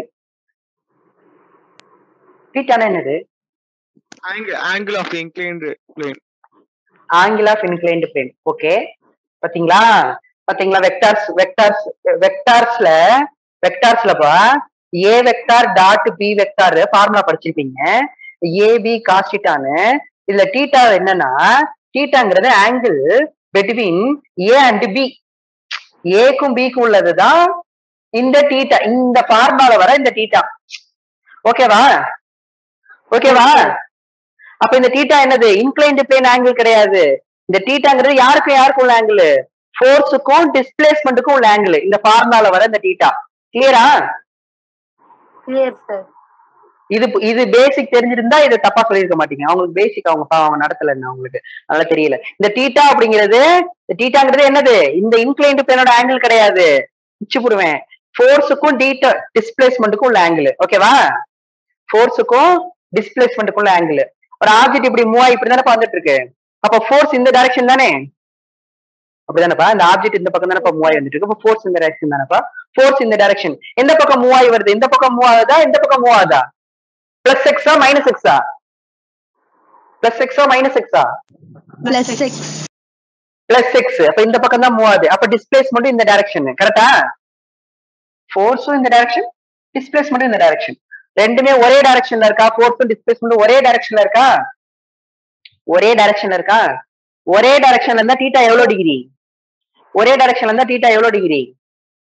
டீட்டானா என்னது angle angle of inclined plane angle of inclined plane okay பாத்தீங்களா பாத்தீங்களா வெக்டார்ஸ் வெக்டார்ஸ் வெக்டார்ஸ்ல வெக்டார்ஸ்லப்பா a vector dot b vector formula படிச்சிருப்பீங்க ஏ பி காஸ்டிட்டான்னு இதுல டீட்டா என்னன்னா டீட்டாங்கிறது angle between a and b ஏக்கும் பிக்கும் உள்ளதுதான் இந்த டீட்டா இந்த ஃபார்முலால வர இந்த டீட்டா ஓகேவா ஓகேவா அப்ப இந்த டீட்டா என்னது இன்க்ளைன்டு பிளேன் ஆங்கிள் கிடையாது இந்த டீட்டாங்கிறது யாருக்கும் யாருக்கும் உள்ள ஆங்கிள் ஃபோர்ஸுக்கும் டிஸ்பிளேஸ்மெண்ட்டுக்கும் உள்ள ஆங்கிள் இந்த ஃபார்முலால வர இந்த டீட்டா கிளியரா கிளியர் சார் இது இது பேசிக் தெரிஞ்சிருந்தா இது தப்பா சொல்லியிருக்க மாட்டீங்க அவங்களுக்கு பேசிக் அவங்க பாவம் அவங்க நடத்தல என்ன அவங்களுக்கு நல்லா தெரியல இந்த டீட்டா அப்படிங்கிறது இந்த டீட்டாங்கிறது என்னது இந்த இன்க்ளைன்டு பிளேனோட ஆங்கிள் கிடையாது உச்சி போடுவேன் ஃபோர்ஸுக்கும் டீட்டா டிஸ்பிளேஸ்மெண்ட்டுக்கும் உள்ள ஆங்கிள் ஓகேவா ஃபோர்ஸுக்கும் டிஸ்பிளேஸ்மெண்ட்டுக்கும் உள்ள ஆங்கிள் ஒரு ஆப்ஜெக்ட் இப்படி மூவ் ஆகி இப்படி தானே வந்துட்டு இருக்கு அப்ப ஃபோர்ஸ் இந்த டைரக்ஷன் தானே அப்படிதானப்பா இந்த ஆப்ஜெக்ட் இந்த பக்கம் தானப்பா மூவ் ஆகி வந்துட்டு இருக்கு அப்ப ஃபோர்ஸ் இந்த டைரக்ஷன் தானப்பா ஃபோர்ஸ் இந்த டைரக்ஷன் எந்த பக்கம் மூவ் ஆகி வருது இந்த பக்கம் மூவ் ஆகுதா இந்த பக்கம் மூவ் ஆகுதா பிளஸ் எக்ஸா மைனஸ் எக்ஸா பிளஸ் எக்ஸா மைனஸ் எக்ஸா பிளஸ் எக்ஸ் பிளஸ் எக்ஸ் அப்ப இந்த பக்கம் தான் மூவ் ஆகுது அப்ப டிஸ்பிளேஸ்மெண்ட் இந்த டைரக்ஷன் கரெக்டா ஃபோர்ஸும் இந்த டைரக்ஷன் டிஸ்பிளேஸ்மெண்ட் இந்த டைரக்ஷன் ரெண்டுமே ஒரே டைரக்ஷன்ல இருக்கா ஃபோர்ஸும் டிஸ்பிளேஸ்மெண்ட் ஒரே டைரக்ஷன்ல இருக்கா ஒரே டைரக்ஷன்ல இருக்கா ஒரே டைரக்ஷன்ல இருந்தா டீட்டா எவ்வளவு டிகிரி ஒரே டைரக்ஷன்ல இருந்தா டீட்டா எவ்வளவு டிகிரி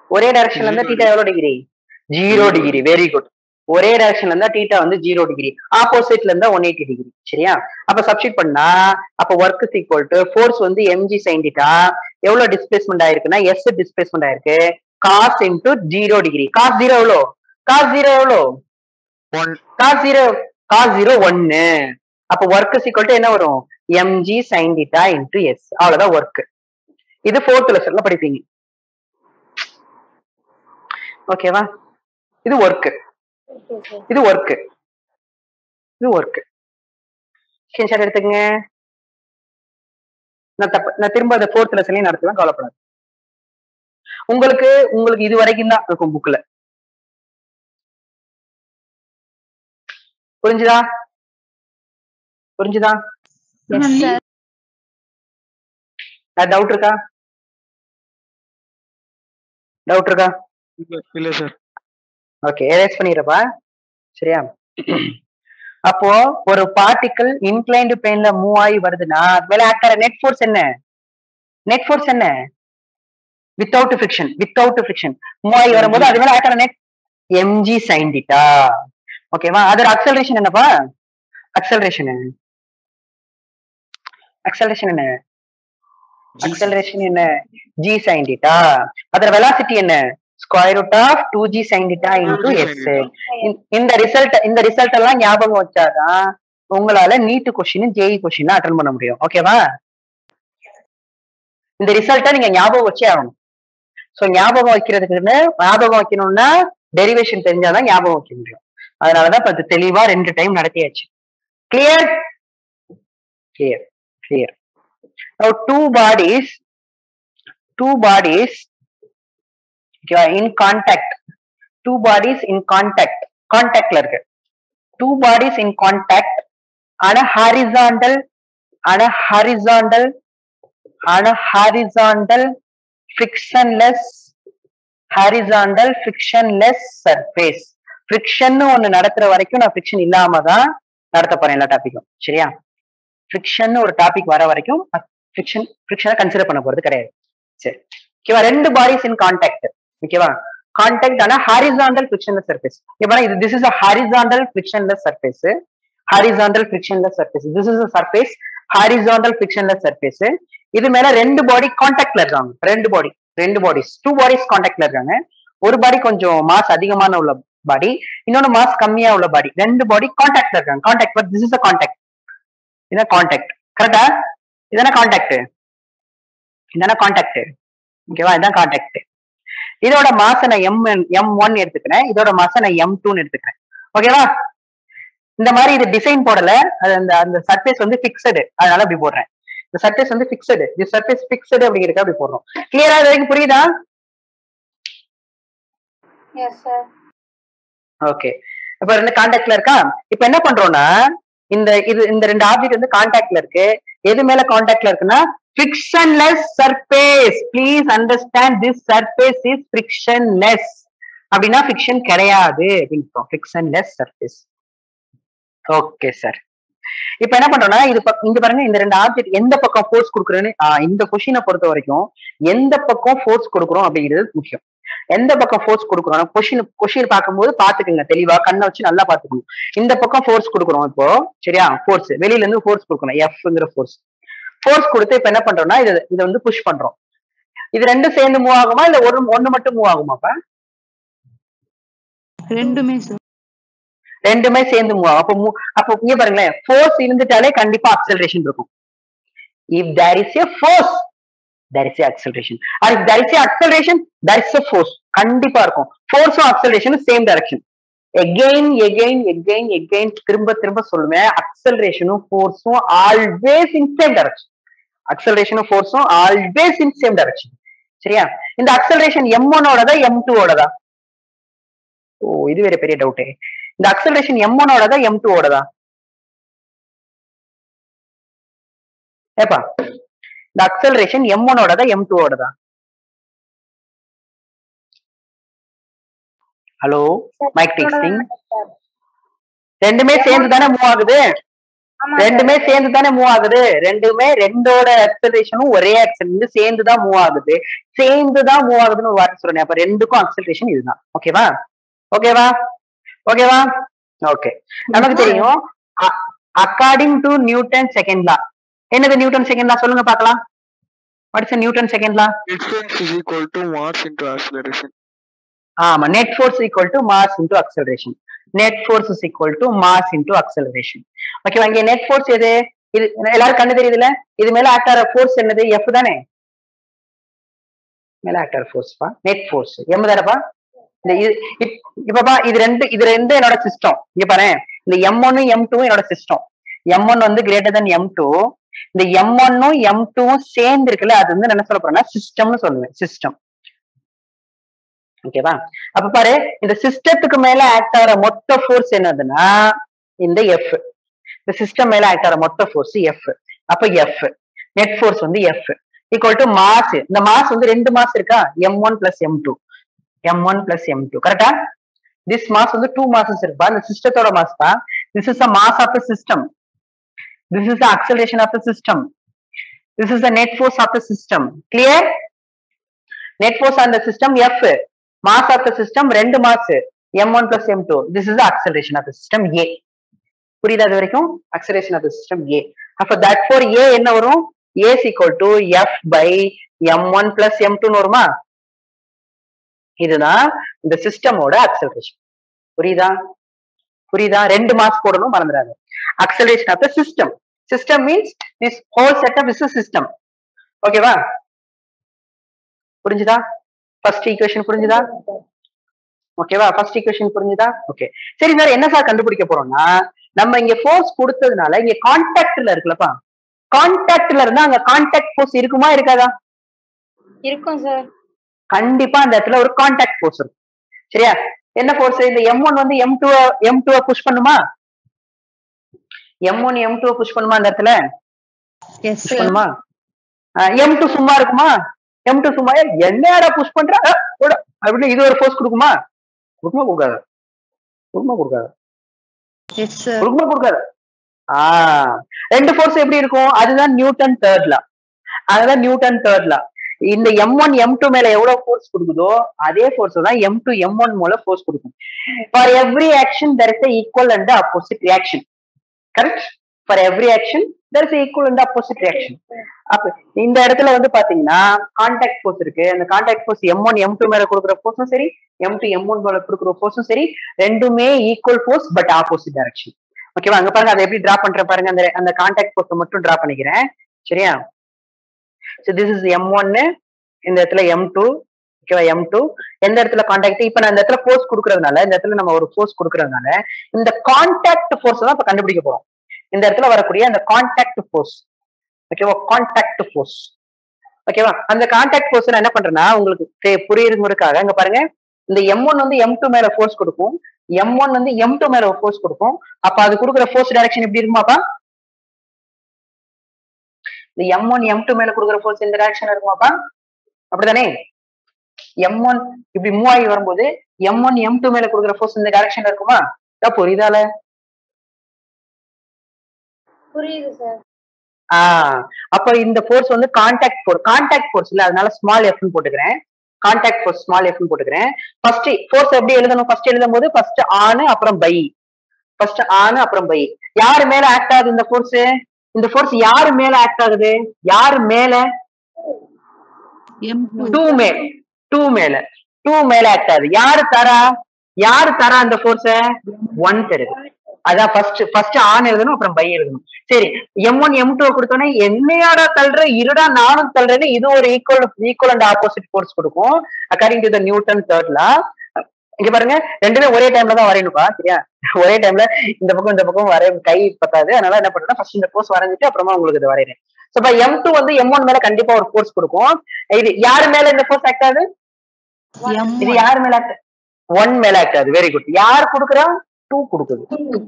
ஒரே டைரக்ஷன்ல இருந்தா தீட்டா எவ்வளவு degree zero degree very good ஒரே டைரக்ஷன்ல இருந்தா தீட்டா வந்து ஜீரோ டிகிரி ஆப்போசிட்ல இருந்தா ஒன் எயிட்டி டிகிரி சரியா அப்ப சப்ஸ்டிட் பண்ணா அப்ப work is equal to force வந்து எம்ஜி சைன் தீட்டா எவ்வளவு டிஸ்பிளேஸ்மெண்ட் ஆயிருக்குன்னா எஸ் டிஸ்பிளேஸ்மெண்ட் ஆயிருக்கு cos into zero degree cos zero எவ்வளோ காஸ் ஜீரோ எவ்வளோ one cos zero cos zero ஒன்னு அப்ப ஒர்க் ஈக்குவல் டு என்ன வரும் mg sine theta into s அவ்வளவுதான் ஒர்க் இது ஃபோர்த் லெசன்ல படிப்பீங்க ஓகேவா இது ஒர்க் இது ஒர்க் இது ஒர்க் ஸ்கிரீன்ஷாட் எடுத்துக்கங்க நான் தப்பு நான் திரும்ப அதை ஃபோர்த் லெசன்லயும் நடத்துவேன் கவலைப்படாது உங்களுக்கு உங்களுக்கு இது வரைக்கும் தான் இருக்கும் புக்ல புரிஞ்சுதா புரிஞ்சுதா எஸ் சார் டவுட் இருக்கா டவுட் இருக்கா இல்ல இல்ல சார் ஓகே எரேஸ் பண்ணிடுறப்பா சரியா அப்போ ஒரு பார்ட்டிக்கல் இன்க்ளைன்டு பிளேன்ல மூவ் ஆகி வருதுன்னா அது மேல ஆக்ட் நெட் ஃபோர்ஸ் என்ன நெட் ஃபோர்ஸ் என்ன without friction without friction move ஆகி வரும்போது அது மேல act net mg sine theta ஓகேவா அதோட அக்சலரேஷன் என்னப்பா அக்சலரேஷன் அக்சலரேஷன் என்ன அக்சலரேஷன் என்ன ஜி சைன் டிட்டா அதோட வெலாசிட்டி என்ன square root of two g sine theta into G s sin இந்த ரிசல்ட் இந்த ரிசல்ட் எல்லாம் ஞாபகம் வச்சாதான் உங்களால NEET question JEE question attend பண்ண முடியும் ஓகேவா இந்த ரிசல்ட்டை நீங்க ஞாபகம் வச்சே ஆகணும் சோ ஞாபகம் வைக்கிறதுக்குன்னு ஞாபகம் வைக்கணும்னா டெரிவேஷன் தெரிஞ்சாதான் ஞாபகம் வைக்க முடியும் அதனாலதான் இப்ப இது தெளிவா ரெண்டு டைம் நடத்தியாச்சு clear clear clear now two bodies two bodies okay, in contact two bodies in contact contactல இருக்கு two bodies in contact on a horizontal on a horizontal on a horizontal frictionless horizontal frictionless surface friction ஒண்ணு நடத்துற வரைக்கும் நான் friction இல்லாம தான் நடத்த போறேன் எல்லா டாபிக்கும் சரியா ஃபிரிக்ஷன் ஒரு டாபிக் வர வரைக்கும் ஃபிரிக்ஷன் ஃபிரிக்ஷனை கன்சிடர் பண்ண போறது கிடையாது சரி ஓகேவா ரெண்டு பாடிஸ் இன் கான்டாக்ட் ஓகேவா கான்டாக்ட் ஆனா ஹாரிசாண்டல் ஃபிரிக்ஷன்லெஸ் சர்ஃபேஸ் இப்போ இது this is a horizontal frictionless surface horizontal frictionless surface this is a surface horizontal frictionless surface இது மேல ரெண்டு பாடி கான்டாக்ட்ல இருக்காங்க ரெண்டு பாடி ரெண்டு பாடிஸ் டூ பாடிஸ் கான்டாக்ட்ல இருக்காங்க ஒரு பாடி கொஞ்சம் மாஸ் அதிகமான உள்ள பாடி இன்னொன்னு மாஸ் கம்மியா உள்ள பாடி ரெண்டு பாடி கான்டாக்ட்ல இருக்காங்க contact but this is a contact இதான் கான்டாக்ட் கரெக்டா இதான கான்டாக்ட் இதான கான்டாக்ட் ஓகேவா இதான் கான்டாக்ட் இதோட மாச நான் எம் எம் ஒன் எடுத்துக்கிறேன் இதோட மாச நான் எம் டூன்னு எடுத்துக்கிறேன் ஓகேவா இந்த மாதிரி இது டிசைன் போடல அது அந்த அந்த சர்ஃபேஸ் வந்து பிக்சடு அதனால அப்படி போடுறேன் இந்த சர்ஃபேஸ் வந்து பிக்சடு இந்த சர்ஃபேஸ் பிக்சடு அப்படிங்கிறதுக்கு அப்படி போடுறோம் கிளியரா இது வரைக்கும் புரியுதா எஸ் சார் ஓகே இப்ப ரெண்டு கான்டாக்ட்ல இருக்கா இப்ப என்ன பண்றோம்னா இந்த இது இந்த ரெண்டு ஆப்ஜெக்ட் வந்து கான்டாக்ட்ல இருக்கு எது மேல கான்டாக்ட்ல இருக்குன்னா frictionless surface please understand this surface is frictionless அப்படின்னா ஃபிக்ஷன் கிடையாது அப்படின்னு ஃபிரிக்ஷன்லெஸ் சர்ஃபேஸ் ஓகே சார் இப்ப என்ன பண்றோம்னா இது பக்- இங்க பாருங்க இந்த ரெண்டு ஆப்ஜெக்ட் எந்த பக்கம் ஃபோர்ஸ் கொடுக்குறேன்னு ஆஹ் இந்த கொஷினை பொறுத்த வரைக்கும் எந்த பக்கம் ஃபோர்ஸ் கொடுக்குறோம் அப்படிங்கிறது முக்கியம் எந்த பக்கம் ஃபோர்ஸ் கொடுக்குறோம் கொஷின் கொஷின் பார்க்கும்போது பாத்துக்கோங்க தெளிவா கண்ணை வச்சு நல்லா பாத்துக்கணும் இந்த பக்கம் ஃபோர்ஸ் கொடுக்குறோம் இப்போ சரியா ஃபோர்ஸ் வெளியில இருந்து ஃபோர்ஸ் கொடுக்கணும் எஃப்ங்கிற ஃபோர்ஸ் ஃபோர்ஸ் கொடுத்து இப்ப என்ன பண்றோம்னா இது இதை வந்து புஷ் பண்றோம் இது ரெண்டும் சேர்ந்து மூவ் ஆகுமா இல்ல ஒரு ஒண்ணு மட்டும் மூவ் ஆகுமாப்பா ரெண்டுமே சார் ரெண்டுமே சேர்ந்து மூவ் ஆகும் அப்போ move- அப்போ இங்க பாருங்களேன் ஃபோர்ஸ் இருந்துட்டாலே கண்டிப்பா அக்சலரேஷன் இருக்கும் if there is a force there is a acceleration or if there is a acceleration there is a force கண்டிப்பா இருக்கும் ஃபோர்ஸும் அக்சலரேஷனும் same direction again again again again திரும்ப திரும்ப சொல்லுவேன் அக்சலரேஷனும் ஃபோர்ஸும் ஆல்வேஸ் இன் சேம் டைரக்ஷன் அக்சலரேஷனும் ஃபோர்ஸும் ஆல்வேஸ் இன் சேம் டைரக்ஷன் சரியா இந்த அக்சலரேஷன் எம் ஒனோடதா எம் டூ ஓடதா ஓ இது வேற பெரிய டவுட்டே இந்த அக்சலரேஷன் எம் ஒனோடதா எம் டூ ஓடதா ஏப்பா இந்த அக்சலரேஷன் எம் ஒனோடதா எம் டூ ஓடதா ஹலோ மைக் டெக்ஸ்டிங் ரெண்டுமே சேர்ந்து தானே மூவ் ஆகுது ஆமா ரெண்டுமே சேர்ந்து தானே மூவ் ஆகுது ரெண்டுமே ரெண்டோட அக்சலரேஷனும் ஒரே ஆக்சல் சேர்ந்து தான் மூவ் ஆகுது சேர்ந்து தான் மூவ் ஆகுதுன்னு ஒரு வார்த்தை சொல்றேன் அப்ப ரெண்டுக்கும் அக்சலரேஷன் இதுதான் ஓகேவா ஓகேவா ஓகேவா ஓகே நமக்கு தெரியும் according to Newton second law என்னது நியூட்டன் செகண்ட் லா சொல்லுங்க பார்க்கலாம் what is Newton second law Distance is equal to mass into acceleration. ஆமா net force equal to mass into acceleration net force is equal to mass into acceleration ஓகேவா இங்க net force எது இது எல்லாரும் கண்ணு தெரியுதுல இது மேல ஆக்ட் ஆகிற ஃபோர்ஸ் என்னது எஃப் தானே மேல ஆக்ட் ஆகிற ஃபோர்ஸ் பா நெட் ஃபோர்ஸ் எம் தானேப்பா இந்த இது இப்- இப்பப்பா இது ரெண்டு இது ரெண்டு என்னோட சிஸ்டம் இங்க பாரு இந்த எம் ஒன்னு எம் டூ என்னோட சிஸ்டம் எம் ஒன் வந்து கிரேட்டர் than எம் டூ இந்த எம் ஒன்னும் எம் டூவும் சேர்ந்து இருக்குல்ல அது வந்து நான் என்ன சொல்ல போறேன்னா சிஸ்டம்னு சொல்லுவேன் சிஸ்டம் ஓகேவா அப்ப பாரு இந்த சிஸ்டத்துக்கு மேல ஆக்ட் ஆகிற மொத்த ஃபோர்ஸ் என்னதுன்னா இந்த எஃப் இந்த சிஸ்டம் மேல ஆக்ட் ஆகிற மொத்த ஃபோர்ஸ் எஃப் அப்ப எஃப் நெட் ஃபோர்ஸ் வந்து எஃப் ஈக்குவல் டு மாஸ் இந்த மாஸ் வந்து ரெண்டு மாஸ் இருக்கா m one plus m two m one plus m two கரெக்டா திஸ் மாஸ் வந்து டூ மாசஸ் இருப்பா இந்த சிஸ்டத்தோட மாஸ் தான் this is a mass of the system this is the acceleration of the system this is the net force of the system clear net force on the system F mass of the system ரெண்டு mass m one plus m two this is acceleration of the system a புரியுதா அது வரைக்கும் acceleration of the system a அப்ப that for a என்ன வரும் a equal to f by m one plus m டூன்னு வருமா இதுதான் இந்த சிஸ்டமோட அக்சலரேஷன் புரியுதா புரியுதா ரெண்டு மாஸ் போடணும் மறந்துடாது acceleration of the system system means this whole setup is system ஓகேவா புரிஞ்சுதா ஃபர்ஸ்ட் ஈக்குவேஷன் புரிஞ்சுதா ஓகேவா ஃபர்ஸ்ட் ஈக்குவேஷன் புரிஞ்சுதா ஓகே சரி சார் என்ன சார் கண்டுபிடிக்க போறோம்னா நம்ம இங்க ஃபோர்ஸ் கொடுத்ததுனால இங்க கான்டாக்ட்ல இருக்குல்லப்பா கான்டாக்ட்ல இருந்தா அங்க கான்டாக்ட் ஃபோர்ஸ் இருக்குமா இருக்காதா இருக்கும் சார் கண்டிப்பா அந்த இடத்துல ஒரு கான்டாக்ட் ஃபோர்ஸ் இருக்கும் சரியா என்ன ஃபோர்ஸ் இந்த எம் ஒன் வந்து m two m two push பண்ணுமா m one m two push பண்ணுமா அந்த இடத்துல எஸ் புஷ் பண்ணுமா எம் டூ சும்மா இருக்குமா எம் டூ சும்மா ஏய், என்னடா புஷ் பண்ற அஹ், போடா. அப்படின்னு இது ஒரு ஃபோர்ஸ் கொடுக்குமா கொடுக்குமா கொடுக்காது கொடுக்குமா கொடுக்காது எஸ் சார் கொடுக்குமா கொடுக்காது ஆஹ் ரெண்டு ஃபோர்ஸ் எப்படி இருக்கும் அதுதான் நியூட்டன் தேர்ட்ல அதுதான் நியூட்டன் தேர்ட்ல இந்த எம் ஒன் எம் டூ மேல எவ்வளவு ஃபோர்ஸ் கொடுக்குதோ அதே ஃபோர்ஸ் தான் எம் டூ எம் ஒன் மேல ஃபோர்ஸ் கொடுக்கும் for every action there is equal and opposite reaction correct for every action there is equal and opposite reaction அப்ப இந்த இடத்துல வந்து பாத்தீங்கன்னா கான்டாக்ட் ஃபோர்ஸ் இருக்கு அந்த contact force m one m two மேல கொடுக்குற ஃபோர்ஸும் சரி எம் டூ எம் ஒன் மேல கொடுக்குற ஃபோர்ஸும் சரி ரெண்டுமே equal force but opposite direction ஓகேவா அங்க பாருங்க அதை எப்படி டிரா பண்ற பாருங்க அந்த அந்த கான்டாக்ட் ஃபோர்ஸ் மட்டும் டிரா பண்ணிக்கிறேன் சரியா ஸோ திஸ் இஸ் எம் ஒன்னு இந்த இடத்துல எம் டூ ஓகேவா எம் டூ எந்த இடத்துல கான்டாக்ட் இப்ப நான் இந்த இடத்துல ஃபோர்ஸ் கொடுக்கறதுனால இந்த இடத்துல நம்ம ஒரு ஃபோர்ஸ் கொடுக்கறதுனால இந்த கான்டாக்ட் ஃபோர்ஸ் தான் இப்ப கண்டுபிடிக்க போறோம் இந்த இடத்துல வரக்கூடிய அந்த கான்டாக்ட் ஃபோர்ஸ் ஓகேவா கான்டாக்ட் ஃபோர்ஸ் ஓகேவா அந்த கான்டாக்ட் ஃபோர்ஸ் நான் என்ன பண்றேன்னா உங்களுக்கு தெ- புரியுறதுக்காக அங்க பாருங்க இந்த எம் ஒன் வந்து எம் டூ மேல ஃபோர்ஸ் கொடுக்கும் எம் ஒன் வந்து எம் டூ மேல ஃபோர்ஸ் கொடுக்கும் அப்ப அது கொடுக்குற ஃபோர்ஸ் டைரக்ஷன் எப்படி இருக்குமாப்பா இந்த எம் ஒன் எம் டூ மேல கொடுக்குற ஃபோர்ஸ் இந்த டைரக்ஷன் இருக்குமாப்பா அப்படிதானே எம் ஒன் இப்படி மூவ் ஆகி வரும்போது எம் ஒன் எம் டூ மேல கொடுக்குற ஃபோர்ஸ் இந்த டைரக்ஷன்ல இருக்குமா இதா புரியுதால புரியுது சார் ஆஹ் அப்ப இந்த ஃபோர்ஸ் வந்து கான்டாக்ட் ஃபோர்ஸ் கான்டாக்ட் ஃபோர்ஸ் இல்ல அதனால ஸ்மால் எஃப்னு போட்டுக்கிறேன் கான்டாக்ட் ஃபோர்ஸ் ஸ்மால் எஃப்னு போட்டுக்கிறேன் ஃபர்ஸ்ட் ஃபோர்ஸ் எப்படி எழுதணும் ஃபர்ஸ்ட் எழுதும் போது ஃபர்ஸ்ட் ஆனு அப்புறம் பை ஃபர்ஸ்ட் ஆனு அப்புறம் பை யாரு மேல ஆக்ட் ஆகுது இந்த ஃபோர்ஸ் இந்த ஃபோர்ஸ் யாரு மேல ஆக்ட் ஆகுது யாரு மேல எம் டூ மேல டூ மேல டூ மேல ஆக்ட் ஆகுது யாரு தரா யாரு தரா அந்த ஃபோர்ஸ ஒன் தருது அதான் ஃபர்ஸ்ட் ஃபர்ஸ்ட் ஆன் எழுதணும் அப்புறம் பை எழுதணும் சரி எம் ஒன் எம் டூ கொடுத்தோன்னே என்னையாடா தள்ளுற இருடா நானும் தள்ளுறேன்னு இது ஒரு equal equal and opposite force கொடுக்கும் அக்கார்டிங் டு த நியூட்டன் தேர்ட்ல இங்க பாருங்க ரெண்டுமே ஒரே டைம்ல தான் வரையணும்ப்பா சரியா ஒரே டைம்ல இந்த பக்கம் இந்த பக்கம் வரைய கை பத்தாது அதனால என்ன பண்றேன்னா ஃபர்ஸ்ட் இந்த ஃபோர்ஸ் வரைஞ்சிட்டு அப்புறமா உங்களுக்கு இது வரையறேன் சோ இப்ப எம் டூ வந்து எம் ஒன் மேல கண்டிப்பா ஒரு ஃபோர்ஸ் கொடுக்கும் இது யாரு மேல இந்த ஃபோர்ஸ் ஆக்ட் ஆகுது எம் இது யாரு மேல ஆக்ட் ஒன் மேல ஆக்ட் ஆகுது வெரி குட் யார் கொடுக்குறா டூ கொடுக்குது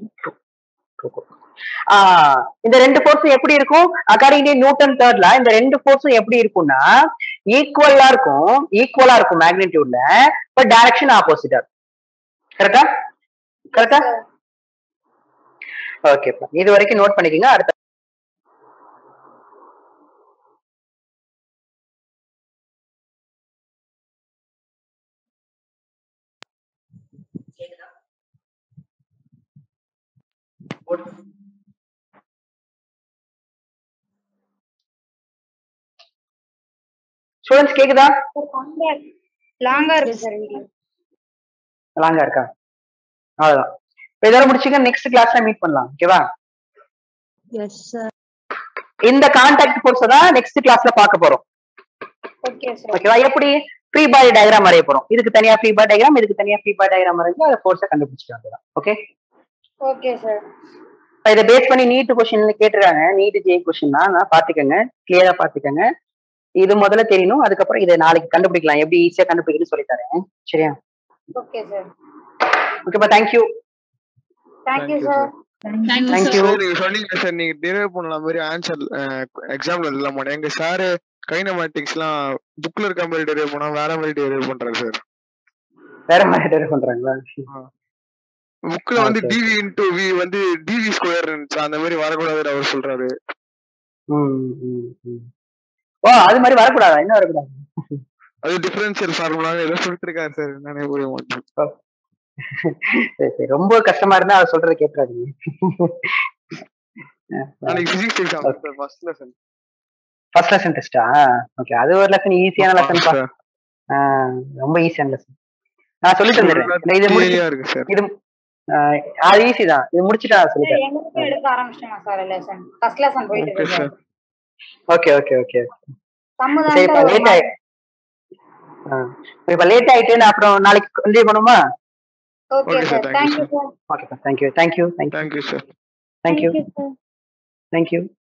ஆஹ் இந்த ரெண்டு ஃபோர்ஸும் எப்படி இருக்கும் அக்கார்டிங் டு நியூட்டன் தேர்ட்ல இந்த ரெண்டு ஃபோர்ஸும் எப்படி இருக்கும்னா ஈக்குவலா இருக்கும் ஈக்குவலா இருக்கும் மேக்னிடியூட்ல பட் டைரக்ஷன் ஆப்போசிட்டா கரெக்டா கரெக்டா ஓகேப்பா இது வரைக்கும் நோட் பண்ணிக்கோங்க அடுத்த ஸ்டூடெண்ட்ஸ் கேக்குதா லாங்கா இருக்கு சார் வீடியோ லாங்கா இருக்கா அவ்வளவுதான் இப்ப இதோட முடிச்சுக்க நெக்ஸ்ட் கிளாஸ்ல மீட் பண்ணலாம் ஓகேவா எஸ் சார் இந்த கான்டாக்ட் ஃபோர்ஸ் தான் நெக்ஸ்ட் கிளாஸ்ல பார்க்க போறோம் ஓகே சார் ஓகேவா எப்படி ஃப்ரீ பாடி டயக்ராம் வரைய போறோம் இதுக்கு தனியா ஃப்ரீ பாடி டயக்ராம் இதுக்கு தனியா ஃப்ரீ பாடி டயக்ராம் வரைஞ்சு அதை ஃபோர்ஸை கண்டுபிடிச்சிட்டு வந்துடலாம் ஓகே ஓகே சார் இதை பேஸ் பண்ணி நீட் கொஸ்டின் கேட்டிருக்காங்க நீட் ஜே கொஸ்டின் தான் நான் பாத்துக்கோங்க கிளியரா பாத்துக்கோங்க இது முதல்ல தெரியணும் அதுக்கப்புறம் இதை நாளைக்கு கண்டுபிடிக்கலாம் எப்படி ஈஸியா கண்டுபிடிக்கணும்னு சொல்லி தரேன் சரியா ஓகே சார் ஓகேப்பா thank you thank you you, sir thank you sir நீங்க சொன்னீங்க சார் நீங்க டெரைவ் பண்ண மாதிரி ஆன்சர் எக்ஸாம்ல எழுதலாம் மாட்டேன் எங்க சாரு கைனமேட்டிக்ஸ்லாம் புக்ல இருக்க மாதிரி டெரைவ் பண்ணா வேற மாதிரி டெரைவ் பண்றாரு சார் வேற மாதிரி டெலிவரி பண்றாங்களா புக்ல வந்து Okay. டிவி இன்டூ வி வந்து டிவி ஸ்கொயர் இருந்துச்சு அந்த மாதிரி வரக்கூடாதுன்னு அவர் சொல்றாரு ம், ம், ம். ஓ அது மாதிரி வரக்கூடாதா என்ன வரக்கூடாது அது டிஃபரன்ஷியல் ஃபார்முலா ஏதோ சொல்லிட்டு இருக்காரு சார் நானே புரிய மாட்டேன் சரி சரி ரொம்ப கஷ்டமா இருந்தா அவர் சொல்றதை கேட்டுறாதீங்க நாளைக்கு physics exam sir first lesson first lesson டெஸ்டா ஓகே அது ஒரு லெசன் ஈஸியான லெசன் பா ஆஹ் ரொம்ப ஈஸியான லெசன் நான் சொல்லி தந்துடுறேன் இது முடிச்சு இருக்கு சார் இது ஆஹ் அது ஈஸி தான் இது முடிச்சுட்டா சொல்லி சார் தரேன் எங்களுக்கும் எடுக்க ஆரம்பிச்சிட்டோம் சார் லெசன் ஃபர்ஸ்ட் லெசன் போயிட்டு ஓகே இருக்கு sir sir okay okay okay சம்மு சரி இப்ப லேட் தான் ஆயி இப்ப லேட் ஆயிட்டு நான் அப்புறம் நாளைக்கு கண்டினியூ பண்ணுமா okay Okay, sir. Sir Thank you, thank you sir okay thank you thank you thank you thank you sir thank you sir thank you